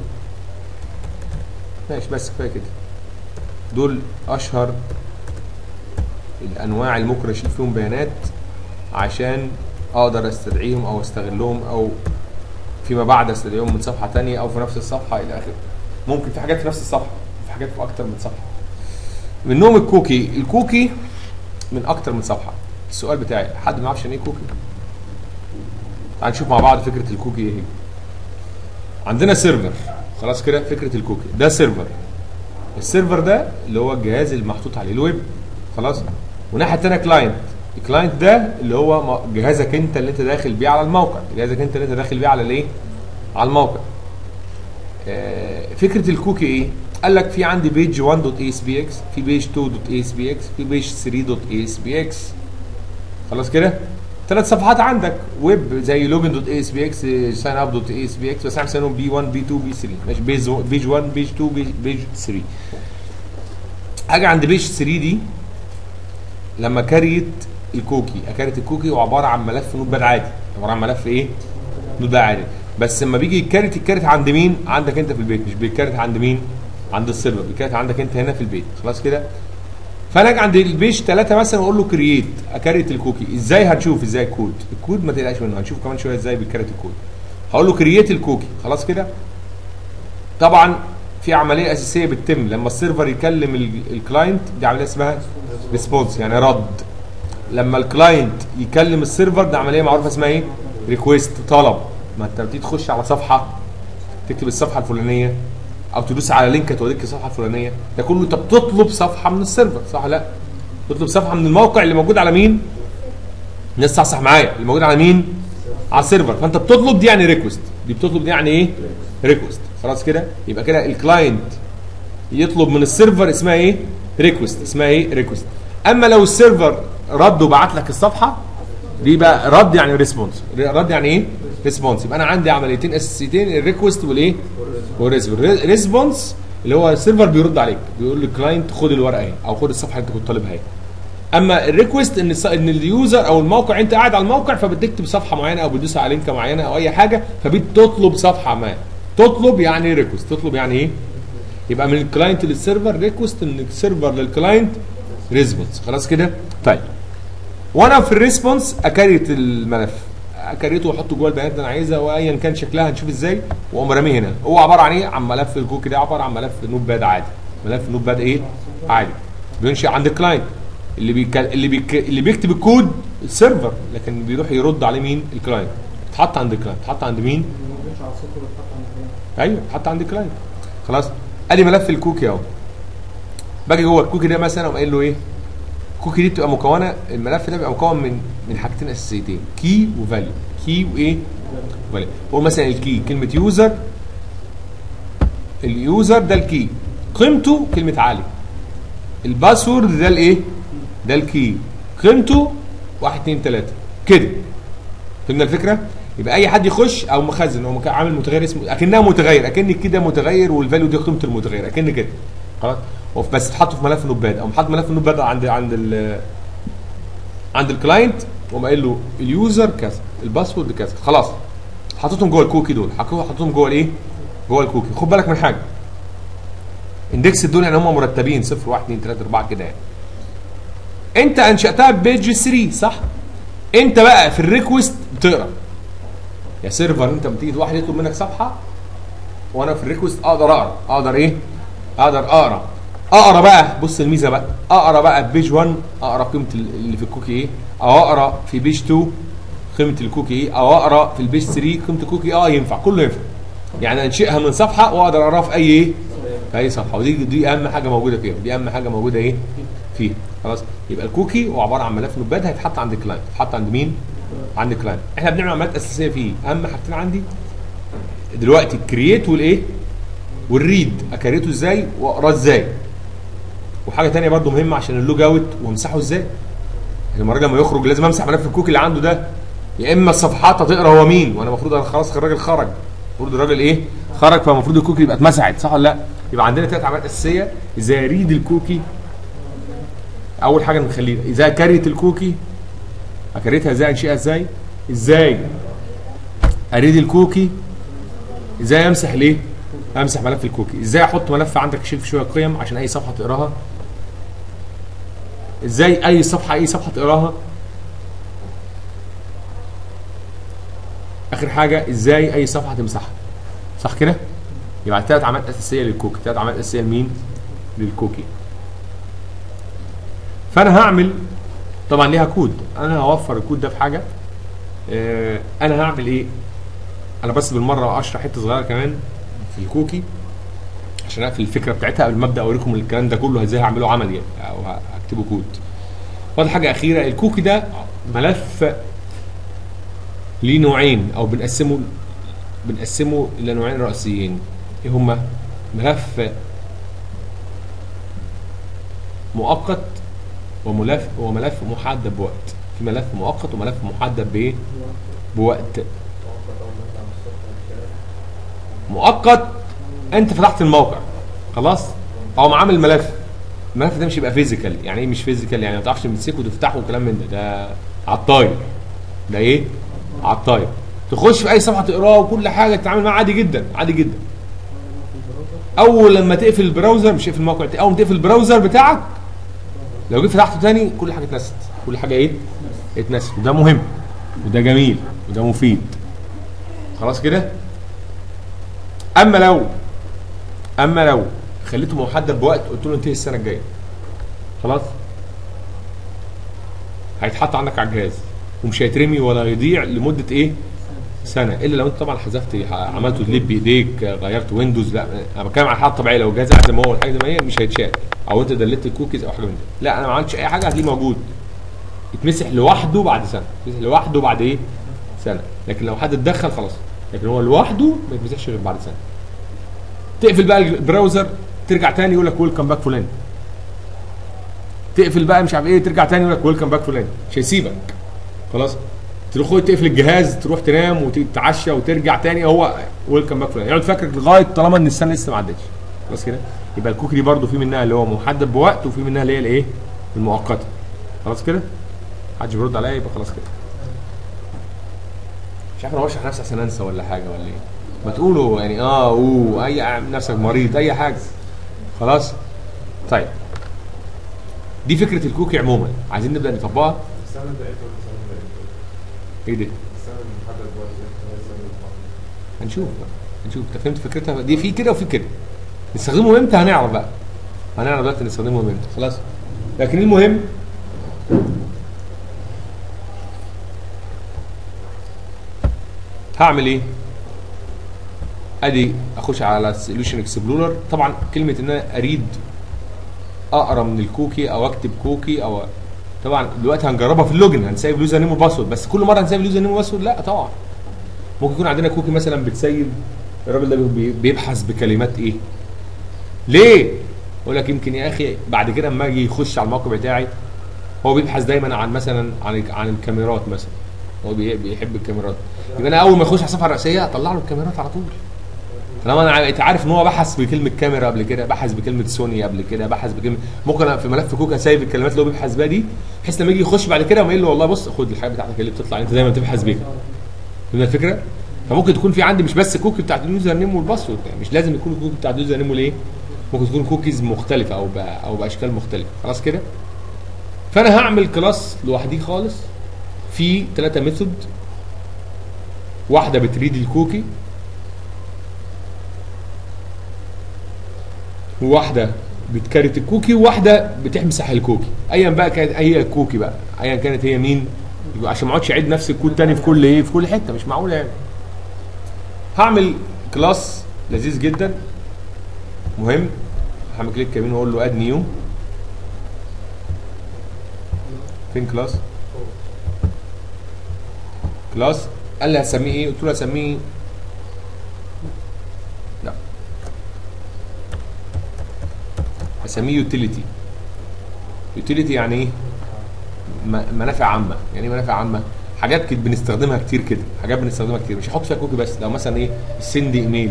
ماشي بس كفايه كده دول اشهر الانواع اللي ممكن اشيل فيهم بيانات عشان اقدر استدعيهم او استغلهم او فيما بعد استدعيهم من صفحه تانية او في نفس الصفحه الى اخره ممكن في حاجات في نفس الصفحه في حاجات في اكتر من صفحه منهم الكوكي الكوكي من اكتر من صفحه السؤال بتاعي حد ما يعرفش يعني ايه كوكي تعال نشوف مع بعض فكره الكوكي ايه هي عندنا سيرفر خلاص كده فكره الكوكي ده سيرفر السيرفر ده اللي هو الجهاز اللي محطوط عليه الويب خلاص وناحيه الثانيه كلاينت الكلاينت ده اللي هو م- جهازك انت اللي انت داخل بيه على الموقع جهازك انت اللي انت داخل بيه على الايه على الموقع آه، فكره الكوكي ايه قال لك في عندي بيج 1.asbx في بيج 2.asbx في بيج 3.asbx خلاص كده ثلاث صفحات عندك ويب زي لوجن دوت اي اس بي اكس ساين اب دوت اي اس بي اكس بس احنا مسمينهم بي 1 بي 2 بي 3 ماشي بيج بيج 1 بيج 2 بيج- بيج 3 اجي عند بيج 3 دي لما كريت الكوكي اكرت الكوكي هو عباره عن ملف نوت باد عادي عباره عن ملف ايه نوت باد عادي بس لما بيجي يتكرت يتكرت عند مين عندك انت في البيت مش بيتكرت عند مين عند السيرفر بيتكرت عندك انت هنا في البيت خلاص كده فانا اجي عند البيج 3 مثلا واقول له كرييت اكريت الكوكي ازاي هنشوف ازاي الكود الكود ما تقلقش منه هنشوف كمان شويه ازاي بيكريت الكود هقول له كرييت الكوكي خلاص كده طبعا في عمليه اساسيه بتتم لما السيرفر يكلم ال- الكلاينت دي عمليه اسمها ريسبونس يعني رد لما الكلاينت يكلم السيرفر ده عمليه معروفه اسمها ايه ريكويست طلب ما انت بتيجي تخش على صفحه تكتب الصفحه الفلانيه او تدوس على لينك توديك الصفحه الفلانيه ده كله انت بتطلب صفحه من السيرفر صح ولا لا تطلب صفحه من الموقع اللي موجود على مين الناس صح صح معايا اللي موجود على مين على السيرفر فانت بتطلب دي يعني ريكوست دي بتطلب دي يعني ايه ريكوست خلاص كده يبقى كده الكلاينت يطلب من السيرفر اسمها ايه ريكوست اسمها ايه ريكوست اما لو السيرفر رد وبعت لك الصفحه دي بقى رد يعني ريسبونس رد يعني ايه ريسبونس يبقى انا عندي عمليتين اساسيتين الريكوست والايه والريسبونس ريسبونس اللي هو السيرفر بيرد عليك بيقول للكلاينت خد الورقه اهي او خد الصفحه اللي انت كنت طالبها اهي اما الريكوست ان الص- ان اليوزر او الموقع انت قاعد على الموقع فبتكتب صفحه معينه او بتدوس على لينك معينه او اي حاجه فبتطلب صفحه ما تطلب يعني ريكوست تطلب يعني ايه يبقى من الكلاينت للسيرفر ريكوست من السيرفر للكلاينت ريسبونس خلاص كده طيب وانا في الريسبونس اكريت الملف اكريته واحطه جوه البيانات اللي انا عايزها وايا كان شكلها هنشوف ازاي واقوم راميه هنا هو عباره عن ايه عن ملف الكوكي ده عباره عن ملف نوت باد عادي ملف نوت باد ايه عادي بينشئ عند الكلاينت اللي بيك... اللي بيك... اللي بيكتب الكود السيرفر لكن بيروح يرد عليه مين الكلاينت اتحط عند الكلاينت اتحط عند مين ما بينش على السطر ويتحط عند الكلام ايوه اتحط عند الكلاينت خلاص ادي ملف الكوكي اهو باجي جوه الكوكي ده مثلا اقوم قايل له ايه الكوكي دي بتبقى مكونه الملف ده بيبقى مكون من من حاجتين اساسيتين كي وفاليو كي وايه فاليو قول مثلا الكي كلمه يوزر اليوزر ده الكي قيمته كلمه عالي الباسورد ده الايه ده الكي قيمته 1 2 3 كده فهمنا الفكره يبقى اي حد يخش او مخزن او مك- عامل متغير اسمه اكنها متغير اكن كده متغير والفاليو دي قيمه المتغير اكن كده خلاص هو بس اتحط في ملف نوتباد او حط ملف نوتباد عند عند ال عند الكلاينت وقام قايل له اليوزر كذا الباسورد كذا خلاص حطيتهم جوه الكوكي دول حطيتهم حطيتهم جوه الايه جوه الكوكي خد بالك من حاجه اندكس دول يعني هم مرتبين 0 1 2 3 4 كده يعني انت انشاتها ببيج 3 صح انت بقى في الريكوست بتقرا يا سيرفر انت لما تيجي واحد يطلب منك صفحه وانا في الريكوست اقدر اقرا اقدر ايه اقدر اقرا اقرا بقى بص الميزه بقى اقرا بقى في بيج 1 اقرا قيمه اللي في الكوكي ايه او اقرا في بيج 2 قيمه الكوكي ايه او اقرا في البيج 3 قيمه الكوكي اه ينفع كله ينفع يعني انشئها من صفحه واقدر اقراها في اي ايه في اي صفحه ودي دي اهم حاجه موجوده فيها دي اهم حاجه موجوده ايه فيها خلاص يبقى الكوكي هو عباره عن ملف نوتباد هيتحط عند الكلاينت هيتحط عند مين عند الكلاينت احنا بنعمل عمليات اساسيه فيه اهم حاجتين عندي دلوقتي الكرييت والايه والريد اكريته ازاي واقراه ازاي وحاجه تانية برضو مهمه عشان اللوج اوت وامسحه ازاي يعني المره لما يخرج لازم امسح ملف الكوكي اللي عنده ده يا اما الصفحات هتقرا هو مين وانا المفروض انا خلاص الراجل خرج المفروض الراجل ايه خرج فالمفروض الكوكي يبقى اتمسحت صح ولا لا يبقى عندنا ثلاث عمليات اساسيه ازاي اريد الكوكي اول حاجه نخليها ازاي كريت الكوكي اكريتها ازاي انشئها ازاي ازاي اريد الكوكي ازاي امسح ليه امسح ملف الكوكي ازاي احط ملف عندك يشيل فيه شويه قيم عشان اي صفحه تقراها ازاي اي صفحه اي صفحه تقراها اخر حاجه ازاي اي صفحه تمسحها صح كده يبقى ثلاث عمليات اساسيه للكوكي ثلاث عمليات اساسيه لمين للكوكي فانا هعمل طبعا ليها كود انا هوفر الكود ده في حاجه آه انا هعمل ايه انا بس بالمره اشرح حته صغيره كمان في الكوكي عشان اقفل الفكره بتاعتها قبل ما ابدا اوريكم الكلام ده كله ازاي هعمله عملي يعني او هكتبه كود فاضل حاجه اخيره الكوكي ده ملف ليه نوعين او بنقسمه بنقسمه الى نوعين رئيسيين ايه هما ملف مؤقت وملف وملف محدد بوقت في ملف مؤقت وملف محدد بايه بوقت مؤقت اول ما انت على الصبح والشارع مؤقت انت فتحت الموقع خلاص او عامل الملف الملف ده مش يبقى فيزيكال يعني ايه مش فيزيكال يعني ما تعرفش تمسكه وتفتحه وكلام من ده ده على الطاير ده ايه على الطاير تخش في اي صفحه تقراه وكل حاجه تتعامل معاها عادي جدا عادي جدا اول لما تقفل البراوزر مش تقفل الموقع اول ما تقفل البراوزر بتاعك لو جيت فتحته تاني كل حاجه اتنست كل حاجه ايه اتنست وده مهم وده جميل وده مفيد خلاص كده اما لو اما لو خليته محدد بوقت قلت له انتهي السنه الجايه خلاص هيتحط عندك على الجهاز ومش هيترمي ولا يضيع لمده ايه سنه الا لو انت طبعا حذفت عملته ديليت بايديك غيرت ويندوز لا انا بتكلم على الحاله الطبيعيه لو الجهاز قاعد زي ما هو الحاجه زي ما هي مش هيتشال او انت دلت الكوكيز او حاجه من دي لا انا ما عملتش اي حاجه هتلاقيه موجود يتمسح لوحده بعد سنه يتمسح لوحده بعد ايه سنه لكن لو حد اتدخل خلاص لكن هو لوحده ما يتمسحش غير بعد سنه تقفل بقى البراوزر ترجع تاني يقول لك ويلكم باك فلان تقفل بقى مش عارف ايه ترجع تاني يقول لك ويلكم باك فلان مش هيسيبك خلاص تروح تقفل الجهاز تروح تنام وتتعشى وترجع تاني هو ويلكم باك فلان يقعد فاكرك لغايه طالما ان السنه لسه ما عدتش خلاص كده يبقى الكوكي دي برده في منها اللي هو محدد بوقت وفي منها اللي هي الايه المؤقته خلاص كده محدش بيرد عليا يبقى خلاص كده مش عارف انا بشرح نفسي عشان انسى ولا حاجه ولا ايه ما تقولوا يعني اه اوه اي اعمل نفسك مريض اي حاجه خلاص طيب دي فكره الكوكي عموما عايزين نبدا نطبقها السنه ده ايه السنه ده ايه ايه ده السنه المحدد بوقت ايه السنه المحدد هنشوف بقى هنشوف انت فهمت فكرتها دي في كده وفي كده نستخدمه امتى هنعرف بقى هنعرف دلوقتي نستخدمه امتى خلاص لكن المهم هعمل ايه ادي اخش على سوليوشن اكسبلورر طبعا كلمه ان انا اريد اقرا من الكوكي او اكتب كوكي او طبعا دلوقتي هنجربها في اللوجن هنسيب اليوزر نيم وباسورد بس كل مره هنسيب اليوزر نيم وباسورد لا طبعا ممكن يكون عندنا كوكي مثلا بتسيب الراجل ده بي- بيبحث بكلمات ايه ليه يقول لك يمكن يا اخي بعد كده اما اجي يخش على الموقع بتاعي هو بيبحث دايما عن مثلا عن عن الكاميرات مثلا هو بي- بيحب الكاميرات يبقى انا اول ما يخش على الصفحه الرئيسيه اطلع له الكاميرات على طول طالما انا عا- عارف ان هو بحث بكلمه كاميرا قبل كده بحث بكلمه سوني قبل كده بحث بكلمه ممكن أنا في ملف كوكا سايب الكلمات اللي هو بيبحث بيها دي بحيث لما يجي يخش بعد كده وما يقول له والله بص خد الحاجه بتاعتك اللي بتطلع انت دايما بتبحث بيها فهمت الفكره؟ فممكن تكون في عندي مش بس كوكي بتاعت اليوزر نيم والباسورد يعني مش لازم يكون الكوكي بتاعت اليوزر نيم والايه؟ ممكن تكون كوكيز مختلفه او ب- او باشكال مختلفه خلاص كده؟ فانا هعمل كلاس لوحدي خالص في ثلاثه ميثود واحده بتريد الكوكي وواحده بتكرت الكوكي وواحده بتمسح الكوكي ايا بقى كانت هي الكوكي بقى ايا كانت هي مين يبقى عشان ما اقعدش اعيد نفس الكود تاني في كل ايه في كل حته مش معقوله يعني هعمل كلاس لذيذ جدا مهم هعمل كليك يمين واقول له اد نيو فين كلاس كلاس قال لي هسميه ايه قلت له هسميه لا هسميه يوتيليتي يوتيليتي يعني ايه م- منافع عامه يعني ايه منافع عامه حاجات كده بنستخدمها كتير كده حاجات بنستخدمها كتير مش هحط فيها كوكي بس لو مثلا ايه السند ايميل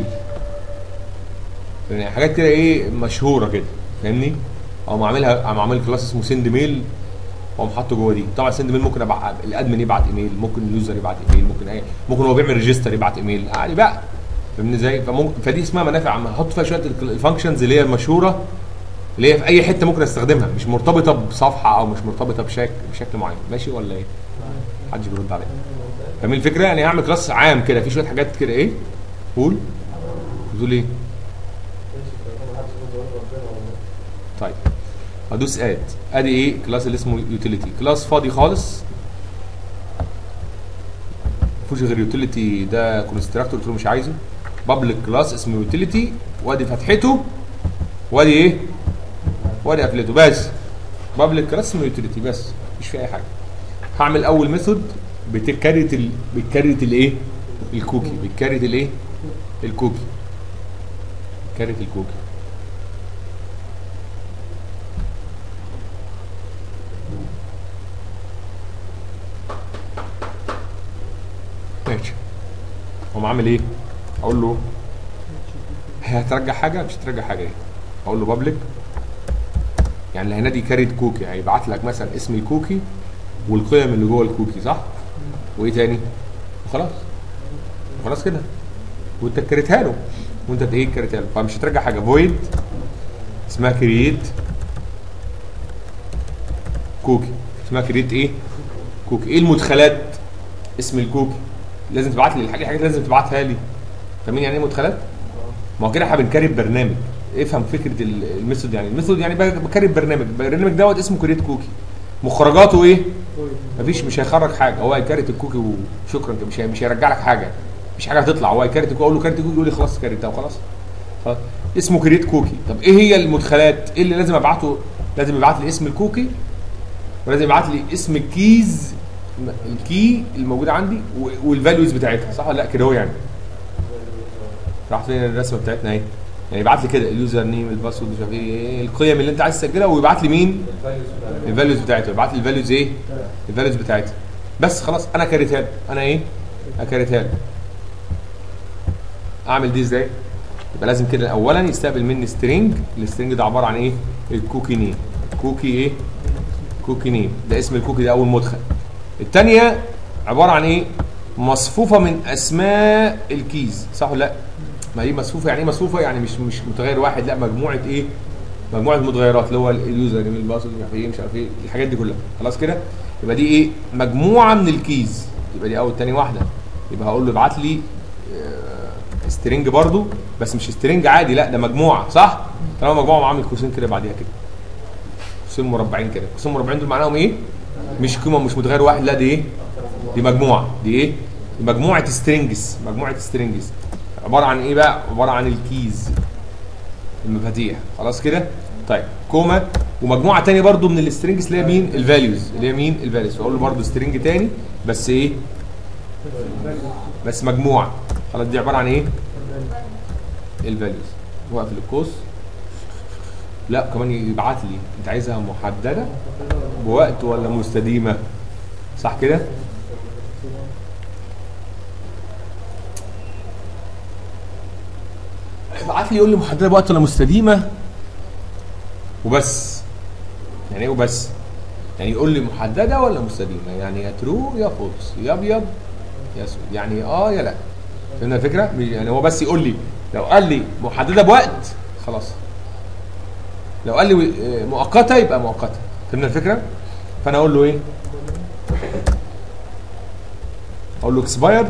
يعني حاجات كده ايه مشهوره كده فاهمني او عاملها او عامل كلاس اسمه سند ميل واقوم حاطه جوه دي طبعا سند ميل ممكن ابعت الادمن يبعت ايميل ممكن اليوزر يبعت ايميل ممكن اي ممكن هو بيعمل ريجستر يبعت ايميل عادي بقى فاهمني ازاي فممكن فدي اسمها منافع عامه هحط فيها شويه الفانكشنز اللي هي المشهوره اللي هي في اي حته ممكن استخدمها مش مرتبطه بصفحه او مش مرتبطه بشكل بشكل معين ماشي ولا ايه محدش بيرد عليا فاهمين الفكره يعني هعمل كلاس عام كده في شويه حاجات كده ايه قول بتقول ايه طيب هدوس اد ادي ايه كلاس اللي اسمه يوتيليتي كلاس فاضي خالص مفيش غير يوتيليتي ده كونستراكتور قلت له مش عايزه بابليك كلاس اسمه يوتيليتي وادي فتحته وادي ايه وادي قفلته بس بابليك كلاس اسمه يوتيليتي بس مش في اي حاجه هعمل اول ميثود بتكريت ال... بتكريت الايه الكوكي بتكريت الايه الكوكي كريت الكوكي اقوم عامل ايه اقول له هي هترجع حاجه مش هترجع حاجه ايه اقول له بابليك يعني اللي هينادي كاريت كوكي هيبعت لك مثلا اسم الكوكي والقيم اللي جوه الكوكي صح وايه تاني وخلاص خلاص كده وانت كريتها له وانت ايه كريتها له فمش هترجع حاجه فويد اسمها كرييت كوكي اسمها كرييت ايه كوكي ايه المدخلات اسم الكوكي لازم تبعت لي الحاجه حاجات لازم تبعتها لي فاهمين يعني ايه مدخلات ما هو كده احنا بنكريت برنامج افهم فكره ال- الميثود يعني الميثود يعني ب- بكريت برنامج البرنامج دوت اسمه كريت كوكي مخرجاته ايه مفيش مش هيخرج حاجه هو هيكرت الكوكي وشكرا كده مش هي- مش هيرجع لك حاجه مش حاجه هتطلع هو هيكرت الكوكي اقول له كرت الكوكي يقول لي خلاص كريتها وخلاص خلاص. اسمه كريت كوكي طب ايه هي المدخلات ايه اللي لازم ابعته لازم يبعت لي اسم الكوكي ولازم يبعت لي اسم الكيز الكي الموجود عندي والفاليوز بتاعتها صح ولا لا كده هو يعني راح فين الرسمه بتاعتنا اهي يعني يبعت لي كده اليوزر نيم الباسورد مش عارف ايه القيم اللي انت عايز تسجلها ويبعت لي مين الفاليوز بتاعتها يبعت لي الفاليوز ايه الفاليوز بتاعتها بس خلاص انا كاريتها له. انا ايه اكاريتها له. اعمل دي ازاي يبقى لازم كده اولا يستقبل مني سترينج السترينج ده عباره عن ايه الكوكي نيم كوكي ايه كوكي نيم ده اسم الكوكي ده اول مدخل الثانيه عباره عن ايه مصفوفه من اسماء الكيز صح ولا لا ما دي مصفوفه يعني ايه مصفوفه يعني مش مش متغير واحد لا مجموعه ايه مجموعه متغيرات اللي هو اليوزر نيم الباسورد مش عارف ايه مش عارف ايه الحاجات دي كلها خلاص كده يبقى دي ايه مجموعه من الكيز يبقى دي اول تاني واحده يبقى هقول له ابعت لي سترينج برضو بس مش سترينج عادي لا ده مجموعه صح طالما مجموعه عامل قوسين كده بعديها كده قوسين مربعين كده قوسين مربعين دول معناهم ايه مش قيمه مش متغير واحد لا دي ايه دي مجموعه دي ايه دي مجموعه سترينجز مجموعه سترينجز عباره عن ايه بقى عباره عن الكيز المفاتيح خلاص كده طيب كوما ومجموعه تانية برضو من السترينجز اللي هي مين الفاليوز اللي هي مين الفاليوز فاقول له برضو سترينج تاني بس ايه بس مجموعه خلاص دي عباره عن ايه الفاليوز واقفل القوس لا كمان يبعت لي انت عايزها محدده بوقت ولا مستديمه صح كده ابعت لي يقول لي محدده بوقت ولا مستديمه وبس يعني ايه وبس يعني يقول لي محدده ولا مستديمه يعني يا ترو يا فولس يا ابيض يا اسود يعني اه يا لا فهمنا الفكره يعني هو بس يقول لي لو قال لي محدده بوقت خلاص لو قال لي آه، مؤقته يبقى مؤقته فهمنا الفكره فانا اقول له ايه اقول له اكسبايرد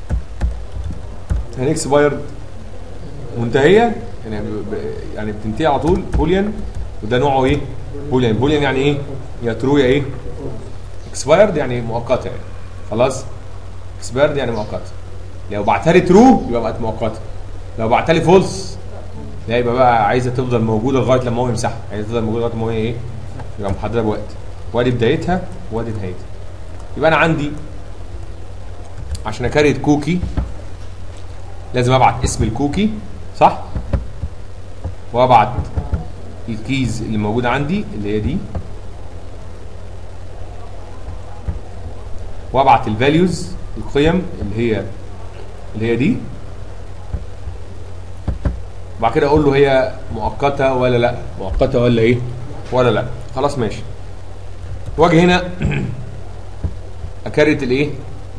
يعني اكسبايرد منتهيه يعني ب- ب- يعني بتنتهي على طول بوليان وده نوعه ايه بوليان بوليان يعني ايه يا ترو يا ايه اكسبايرد يعني مؤقته يعني خلاص اكسبايرد يعني مؤقته لو بعتها لي ترو يبقى بقت مؤقته لو بعتها لي فولس لا يبقى بقى عايزه تفضل موجوده لغايه لما هو يمسحها عايزه تفضل موجوده لغايه لما هو ايه يبقى محدده بوقت وادي بدايتها وادي نهايتها يبقى انا عندي عشان اكريت كوكي لازم ابعت اسم الكوكي صح وابعت الكيز اللي موجوده عندي اللي هي دي وابعت الفاليوز القيم اللي هي اللي هي دي وبعد كده اقول له هي مؤقته ولا لا مؤقته ولا ايه ولا لا خلاص ماشي واجي هنا اكرت الايه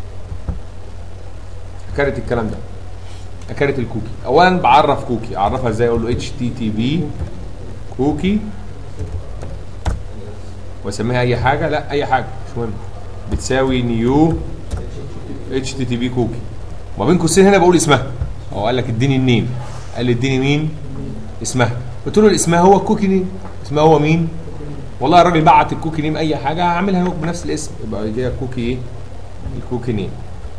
اكرت الكلام ده اكرت الكوكي اولا بعرف كوكي اعرفها ازاي اقول له اتش تي تي بي كوكي واسميها اي حاجه لا اي حاجه مش مهم بتساوي نيو اتش تي تي بي كوكي وما بين قوسين هنا بقول اسمها هو قال لك اديني النيم قال لي اديني مين اسمها قلت له اسمها هو الكوكي نيم اسمها هو مين والله الراجل بعت الكوكي نيم اي حاجه هعملها بنفس الاسم يبقى يجي لك كوكي ايه الكوكي نيم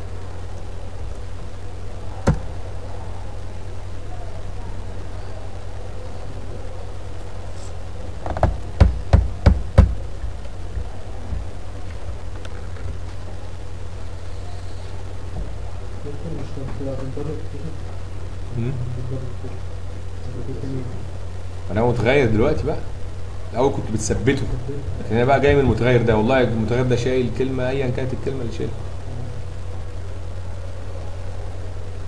مم. انا متغير دلوقتي بقى الاول كنت بتثبته لكن انا بقى جاي من المتغير ده والله المتغير ده شايل كلمه ايا كانت الكلمه اللي شايلها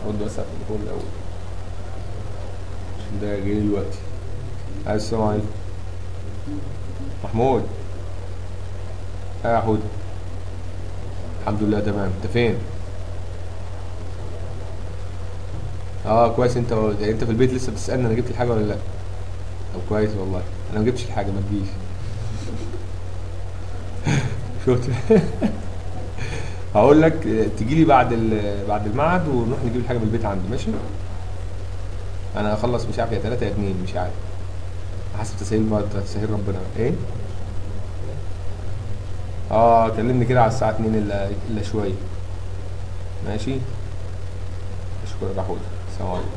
رد بس على التليفون الاول عشان ده جاي لي دلوقتي عايز السلام عليكم محمود اه يا حود الحمد لله تمام انت فين اه كويس انت انت في البيت لسه بتسالني انا جبت الحاجه ولا لا طب كويس والله انا ما جبتش الحاجه ما تجيش شفت هقول لك تجي لي بعد ال- بعد المعهد ونروح نجيب الحاجه من البيت عندي ماشي انا اخلص مش عارف يا 3 يا 2 مش عارف حسب تسهيل بقى تسهيل ربنا ايه اه كلمني كده على الساعه 2 الا الا شويه ماشي اشكرك يا حوده السلام عليكم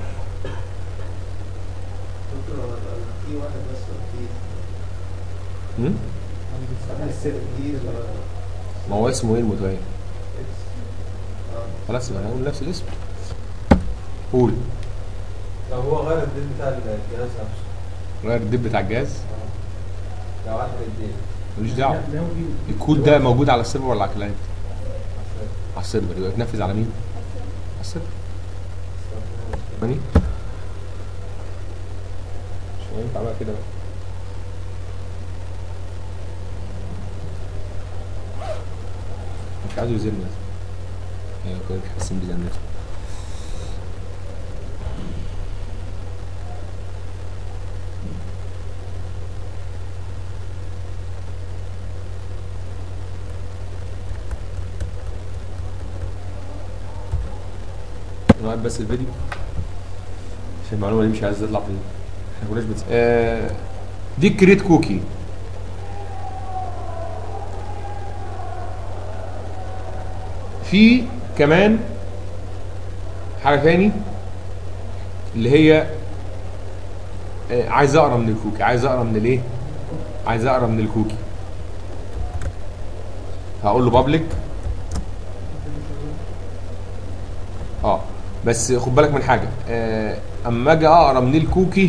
دكتور هو في واحد بس ولا في هم؟ كتير ولا ما هو اسمه ايه المتغير اه خلاص يبقى هنقول نفس الاسم قول لو هو غير الدين بتاع الجهاز نفسه غير الدب بتاع الجهاز لو عدل الدين ماليش دعوه لا هو دي الكود ده موجود على السيرفر ولا على الكلاينت على السيرفر يبقى يتنفذ على مين على السيرفر ماني مش هينفع بقى كده بقى. مش عايزه يزن بس ايوه كده تحسن بزنته نوقف بس الفيديو عشان المعلومه دي مش عايز تطلع في احنا كناش بتس... آه دي كريت كوكي في كمان حاجه تاني اللي هي آه عايز اقرا من الكوكي عايز اقرا من الايه عايز اقرا من الكوكي هقول له بابليك اه بس خد بالك من حاجه آه اما اجي اقرا من الكوكي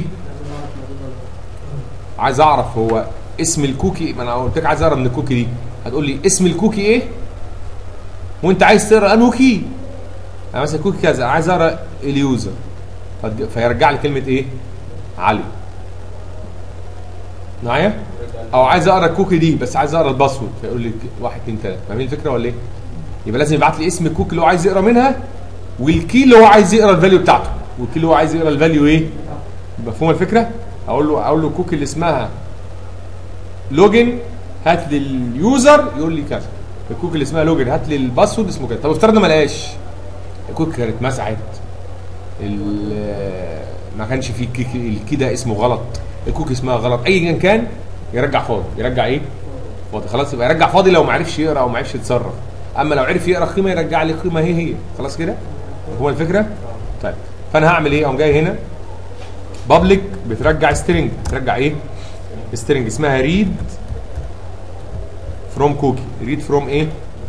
لازم اعرف موجود ولا لا عايز اعرف هو اسم الكوكي ما انا قلت لك عايز اقرا من الكوكي دي هتقول لي اسم الكوكي ايه وانت عايز تقرا انه كي انا مثلا كوكي كذا عايز اقرا اليوزر فد- فيرجع لي كلمه ايه علي معايا او عايز اقرا الكوكي دي بس عايز اقرا الباسورد فيقول لي ك- واحد اتنين تلاته فاهمين الفكره ولا ايه يبقى لازم يبعت لي اسم الكوكي اللي هو عايز يقرا منها والكي اللي هو عايز يقرا الفاليو بتاعته والكي اللي هو عايز يقرا الفاليو ايه مفهوم الفكره اقول له اقول له الكوكي اللي اسمها لوجن هات لي اليوزر يقول لي كذا الكوكي اللي اسمها لوجن هات لي الباسورد اسمه كذا طب افترضنا ما لقاش الكوكي كانت مسعت ال- ما كانش فيه كي- الكي ده اسمه غلط الكوكي اسمها غلط ايا كان يرجع فاضي يرجع ايه فاضي خلاص يبقى يرجع فاضي لو ما عرفش يقرا او ما عرفش يتصرف اما لو عرف يقرا قيمه يرجع لي قيمه هي هي خلاص كده هو الفكره طيب فانا هعمل ايه اقوم جاي هنا بابليك بترجع سترينج بترجع ايه سترينج اسمها ريد فروم كوكي ريد فروم ايه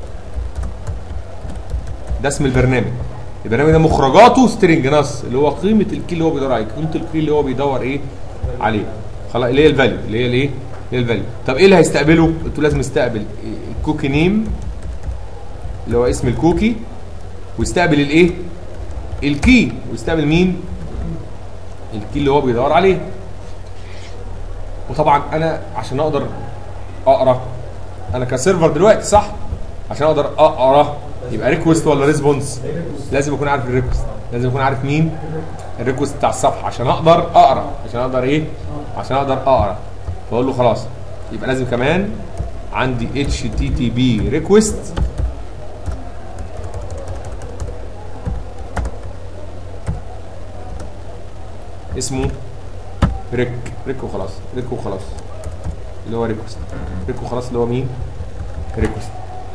ده اسم البرنامج البرنامج ده مخرجاته سترينج نص اللي هو قيمه الكي اللي هو بيدور عليه قيمه الكي اللي هو بيدور ايه عليه خلاص اللي هي الفاليو اللي هي الايه اللي هي الفاليو طب ايه اللي هيستقبله قلت له لازم يستقبل الكوكي نيم اللي هو اسم الكوكي ويستقبل الايه الكي ويستقبل مين الكي اللي هو بيدور عليه وطبعا انا عشان اقدر اقرا انا كسيرفر دلوقتي صح عشان اقدر اقرا يبقى ريكوست ولا ريسبونس لازم اكون عارف الريكوست لازم اكون عارف مين الريكوست بتاع الصفحه عشان اقدر اقرا عشان اقدر ايه عشان اقدر اقرا فاقول له خلاص يبقى لازم كمان عندي اتش تي تي بي ريكوست اسمه ريك ريك وخلاص ريك وخلاص اللي هو ريكوست ريك وخلاص اللي هو مين ريكوست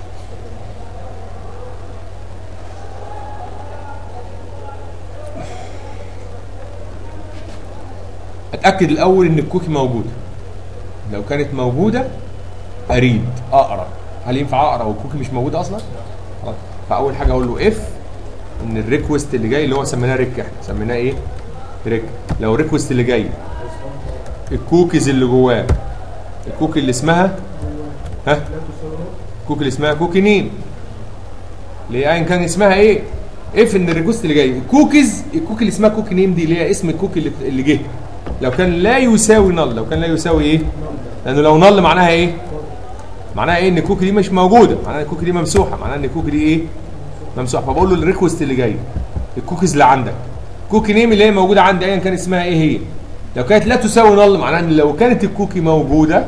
اتاكد الاول ان الكوكي موجوده لو كانت موجوده اريد اقرا هل ينفع اقرا والكوكي مش موجوده اصلا خلاص فاول حاجه اقول له اف ان الريكوست اللي جاي اللي هو سميناه ريك احنا سميناه ايه ريك لو الريكوست اللي جاي الكوكيز اللي جواه الكوكي اللي اسمها ها الكوكي اللي اسمها كوكي نيم اللي هي ايا كان اسمها ايه اف ان الريكوست اللي جاي الكوكيز الكوكي اللي اسمها كوكي نيم دي اللي هي اسم الكوكي اللي, اللي جه لو كان لا يساوي نل لو كان لا يساوي ايه لانه لو نل معناها ايه معناها ايه ان الكوكي دي مش موجوده معناها ان الكوكي دي ممسوحه معناها ان الكوكي دي ايه ممسوحه فبقول له الريكوست اللي جاي الكوكيز اللي عندك كوكي نيم اللي هي موجوده عندي ايا كان اسمها ايه هي لو كانت لا تساوي نل معناها ان لو كانت الكوكي موجوده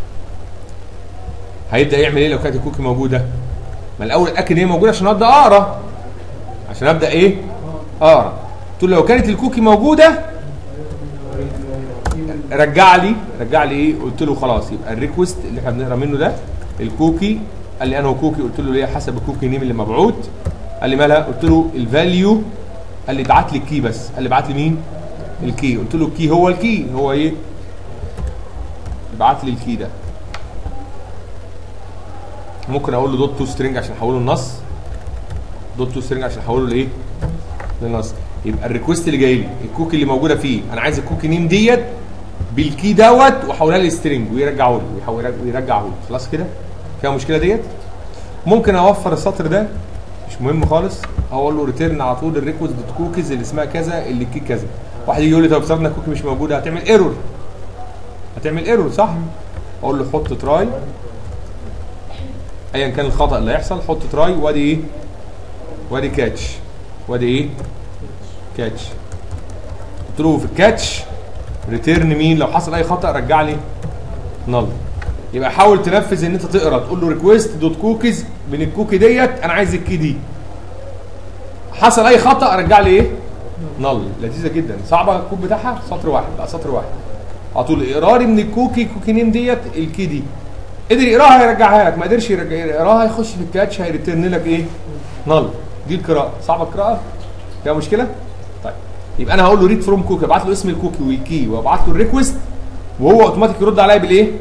هيبدا يعمل ايه لو كانت الكوكي موجوده ما الاول اتاكد ان هي موجوده عشان ابدا اقرا عشان ابدا ايه اقرا قلت له لو كانت الكوكي موجوده رجع لي رجع لي ايه قلت له خلاص يبقى الريكوست اللي احنا بنقرا منه ده الكوكي قال لي انا كوكي قلت له ليه حسب الكوكي نيم اللي مبعوث قال لي مالها قلت له الفاليو قال لي ابعت لي الكي بس قال لي ابعت لي مين الكي قلت له الكي هو الكي هو ايه ابعت لي الكي ده ممكن اقول له دوت تو سترينج عشان احوله لنص دوت تو سترينج عشان احوله لايه للنص يبقى الريكوست اللي جاي لي الكوكي اللي موجوده فيه انا عايز الكوكي نيم ديت بالكي دوت واحولها لي سترينج ويرجعه لي ويحول ويرجعه لي خلاص كده فيها مشكله ديت ممكن اوفر السطر ده مش مهم خالص اقول له ريتيرن على طول الريكوست دوت كوكيز اللي اسمها كذا اللي الكي كذا واحد يجي يقول لي طب افترضنا الكوكي مش موجوده هتعمل ايرور هتعمل ايرور صح اقول له حط تراي ايا كان الخطا اللي هيحصل حط تراي وادي ايه وادي كاتش وادي ايه كاتش قلت له في الكاتش ريتيرن مين لو حصل اي خطا رجع لي نل يبقى حاول تنفذ ان انت تقرا تقول له ريكويست دوت كوكيز من الكوكي ديت انا عايز الكي دي حصل اي خطا رجع لي ايه نل لذيذه جدا صعبه الكود بتاعها سطر واحد بقى سطر واحد على طول اقراري من الكوكي كوكي نيم ديت الكي دي قدر يقراها هيرجعها لك ما قدرش يرجع يقراها هيخش في الكاتش هيريترن لك ايه نل دي القراءه صعبه القراءه فيها مشكله طيب يبقى انا هقول له ريد فروم كوكي ابعت له اسم الكوكي والكي وابعت له الريكوست وهو اوتوماتيك يرد عليا بالايه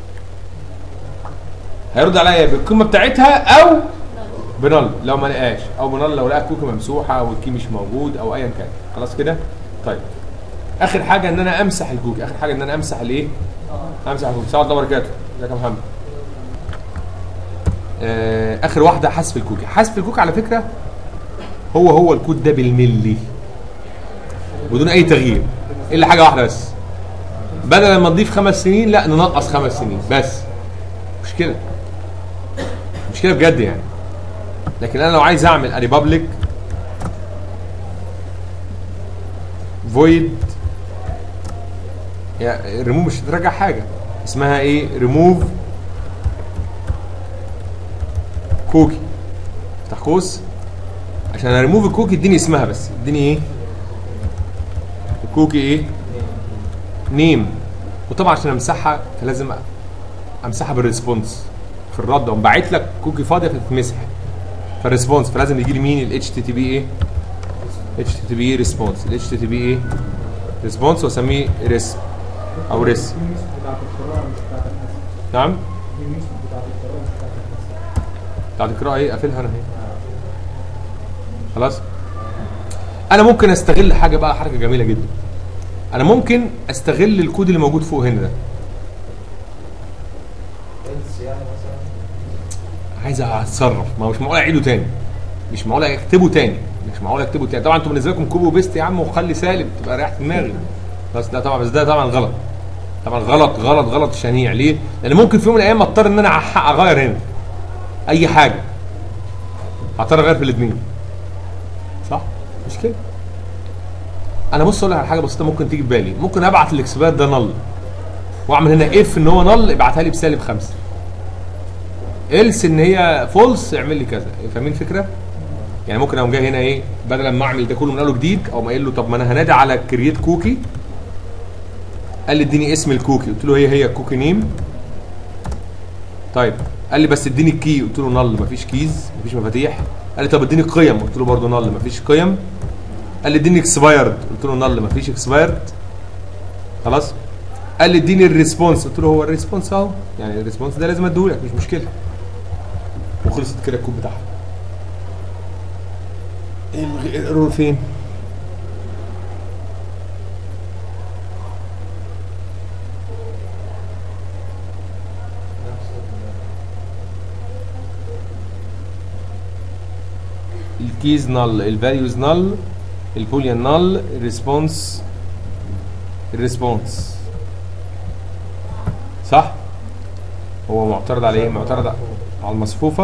هيرد عليا بالقيمه بتاعتها او بنل لو ما لقاش او بنل لو لقى الكوكي ممسوحه او الكي مش موجود او ايا كان خلاص كده طيب اخر حاجه ان انا امسح الكوكي اخر حاجه ان انا امسح الايه امسح الكوكي سلام الله وبركاته ازيك يا محمد آه، اخر واحده حذف الكوكي حذف الكوكي على فكره هو هو الكود ده بالملي بدون اي تغيير الا حاجه واحده بس بدل ما نضيف خمس سنين لا ننقص خمس سنين بس مش كده مش كده بجد يعني لكن انا لو عايز اعمل ريبابليك فويد يعني ريموف مش هترجع حاجه اسمها ايه ريموف كوكي افتح قوس عشان اريموف الكوكي اديني اسمها بس اديني ايه الكوكي ايه نيم وطبعا عشان امسحها فلازم امسحها بالريسبونس في الرد اقوم باعت لك كوكي فاضيه فتتمسح فالريسبونس فلازم يجي لي مين الاتش تي تي بي ايه اتش تي تي بي ريسبونس الاتش تي تي بي ايه ريسبونس واسميه ريس او ريس دي الميس بتاعت القراءة مش بتاعت الناس نعم دي الميس بتاعت القراءة مش بتاعت الناس بتاعت القراءه ايه قافلها انا اهي خلاص انا ممكن استغل حاجه بقى حركه جميله جدا انا ممكن استغل الكود اللي موجود فوق هنا ده إلس يعني مثلا عايز اتصرف ما هو مش معقول اعيده تاني مش معقول اكتبه تاني مش معقول اكتبه تاني طبعا انتوا بالنسبه لكم كوبي وبيست يا عم وخلي سالب تبقى ريحه دماغي بس ده طبعا بس ده طبعا غلط طبعا غلط غلط غلط شنيع ليه؟ لان ممكن في يوم من الايام اضطر ان انا أح- اغير هنا اي حاجه هضطر اغير في الاثنين صح؟ مش كده؟ انا بص اقول لك على حاجه بسيطه ممكن تيجي في بالي ممكن ابعت الاكسبير ده نل واعمل هنا اف ان هو نل ابعتها لي بسالب خمسه إلس ان هي فولس اعمل لي كذا فاهمين الفكره؟ يعني ممكن اقوم جاي هنا ايه بدل ما اعمل ده كله من اول وجديد او ما قايل له طب ما انا هنادي على كرييت كوكي قال لي اديني اسم الكوكي قلت له هي هي كوكي نيم طيب قال لي بس اديني الكي قلت له نل مفيش كيز مفيش مفاتيح قال لي طب اديني القيم قلت له برضه نل مفيش قيم قال لي اديني اكسبايرد قلت له نل مفيش اكسبايرد خلاص قال لي اديني الريسبونس قلت له هو الريسبونس اهو يعني الريسبونس ده لازم اديهولك مش مشكله وخلصت كده الكود بتاعها الغ- الايرور فين؟ نفس ال- الكيز نل الفاليوز نل البوليان نل الريسبونس الريسبونس صح هو معترض على ايه معترض على المصفوفه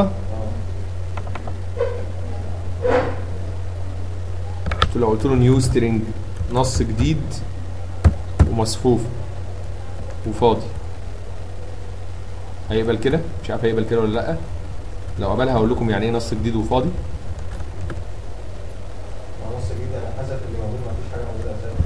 قلت له قلت له نيو سترينج نص جديد ومصفوف وفاضي هيقبل كده مش عارف هيقبل كده ولا لا لو قبلها هقول لكم يعني ايه نص جديد وفاضي نص جديد انا حذف اللي موجود ما فيش حاجه موجوده اساسا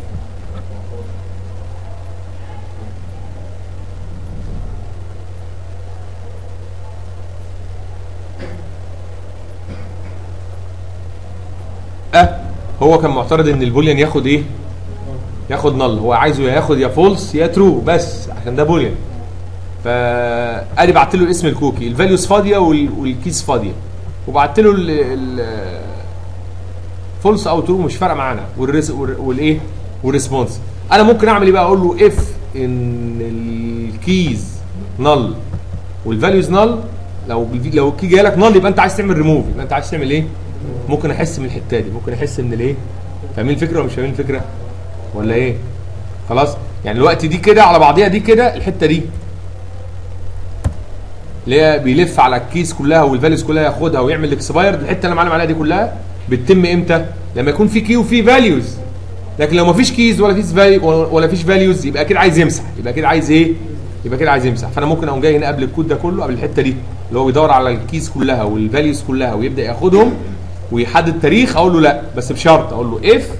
اه هو كان معترض ان البوليان ياخد ايه ياخد نل هو عايزه يا ياخد يا فولس يا ترو بس عشان ده بوليان فادي بعت له اسم الكوكي الفاليوز فاضيه وال- والكيس فاضيه وبعت له ال ال فولس او ترو مش فارقه معانا والريس وال- والايه والريسبونس انا ممكن اعمل ايه بقى اقول له اف ان الكيز نل والفاليوز نل لو لو الكي جاي لك نل يبقى انت عايز تعمل ريموف يبقى انت عايز تعمل ايه ممكن احس من الحته دي ممكن احس ان الايه فاهمين الفكره ولا مش فاهمين الفكره ولا ايه خلاص يعني الوقت دي كده على بعضيها دي كده الحته دي اللي هي بيلف على الكيس كلها والفاليوز كلها ياخدها ويعمل اكسبايرد الحته اللي انا معلم عليها دي كلها بتتم امتى لما يكون في كي وفي فاليوز لكن لو ما فيش كيز ولا فيش فاليو ولا فيش فاليوز يبقى كده عايز يمسح يبقى كده عايز ايه يبقى كده عايز يمسح فانا ممكن اقوم جاي هنا قبل الكود ده كله قبل الحته دي اللي هو بيدور على الكيز كلها والفاليوز كلها ويبدا ياخدهم ويحدد تاريخ اقول له لا بس بشرط اقول له اف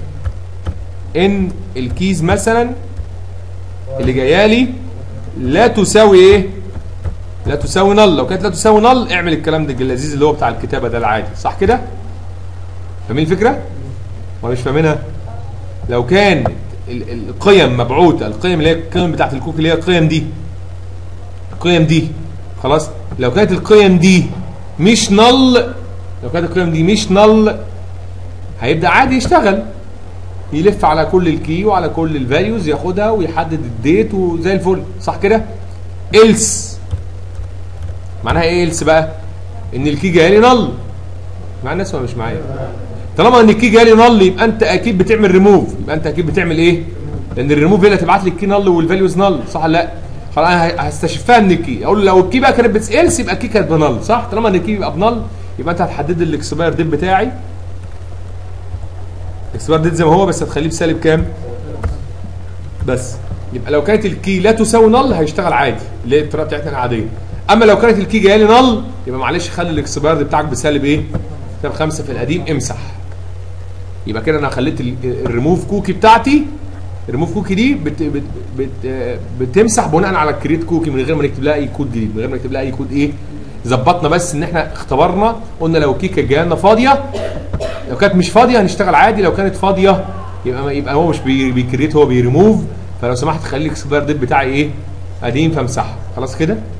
ان الكيز مثلا اللي جايه لي لا تساوي ايه لا تساوي نل لو كانت لا تساوي نل اعمل الكلام ده اللذيذ اللي هو بتاع الكتابه ده العادي صح كده فاهمين الفكره ولا مش فاهمينها لو كان ال- ال- القيم مبعوثه القيم اللي هي القيم بتاعت الكوكي اللي هي القيم دي القيم دي خلاص لو كانت القيم دي مش نل لو كانت القيم دي مش نل هيبدا عادي يشتغل يلف على كل الكي وعلى كل الفاليوز ياخدها ويحدد الديت وزي الفل صح كده إلس معناها ايه إلس بقى ان الكي جاي لي نل مع الناس ولا مش معايا طالما ان الكي جالي نل يبقى انت اكيد بتعمل ريموف يبقى انت اكيد بتعمل ايه لان الريموف هي اللي هتبعت لي الكي نل والفاليوز نل صح ولا لا خلاص انا هستشفها من الكي اقول له لو الكي بقى كانت بتسالس يبقى الكي كانت بنل صح طالما ان الكي يبقى بنل يبقى انت هتحدد لي الاكسباير ديت بتاعي الاكسباير ديت زي ما هو بس هتخليه بسالب كام بس يبقى لو كانت الكي لا تساوي نل هيشتغل عادي اللي هي الطريقه بتاعتنا العاديه اما لو كانت الكي جايه لي نل يبقى معلش خلي الاكسباير بتاعك بسالب ايه سالب 5 في القديم امسح يبقى كده انا خليت ال- الريموف كوكي بتاعتي الريموف كوكي دي بت بت بت آه، بتمسح بناء على الكريت كوكي من غير ما نكتب لها اي كود جديد من غير ما نكتب لها اي كود ايه ظبطنا بس ان احنا اختبرنا قلنا لو الكيكه جايه لنا فاضيه لو كانت مش فاضيه هنشتغل عادي لو كانت فاضيه يبقى يبقى هو مش بي- بيكريت هو بيريموف فلو سمحت خلي الاكسباير ديت بتاعي ايه قديم فامسحه خلاص كده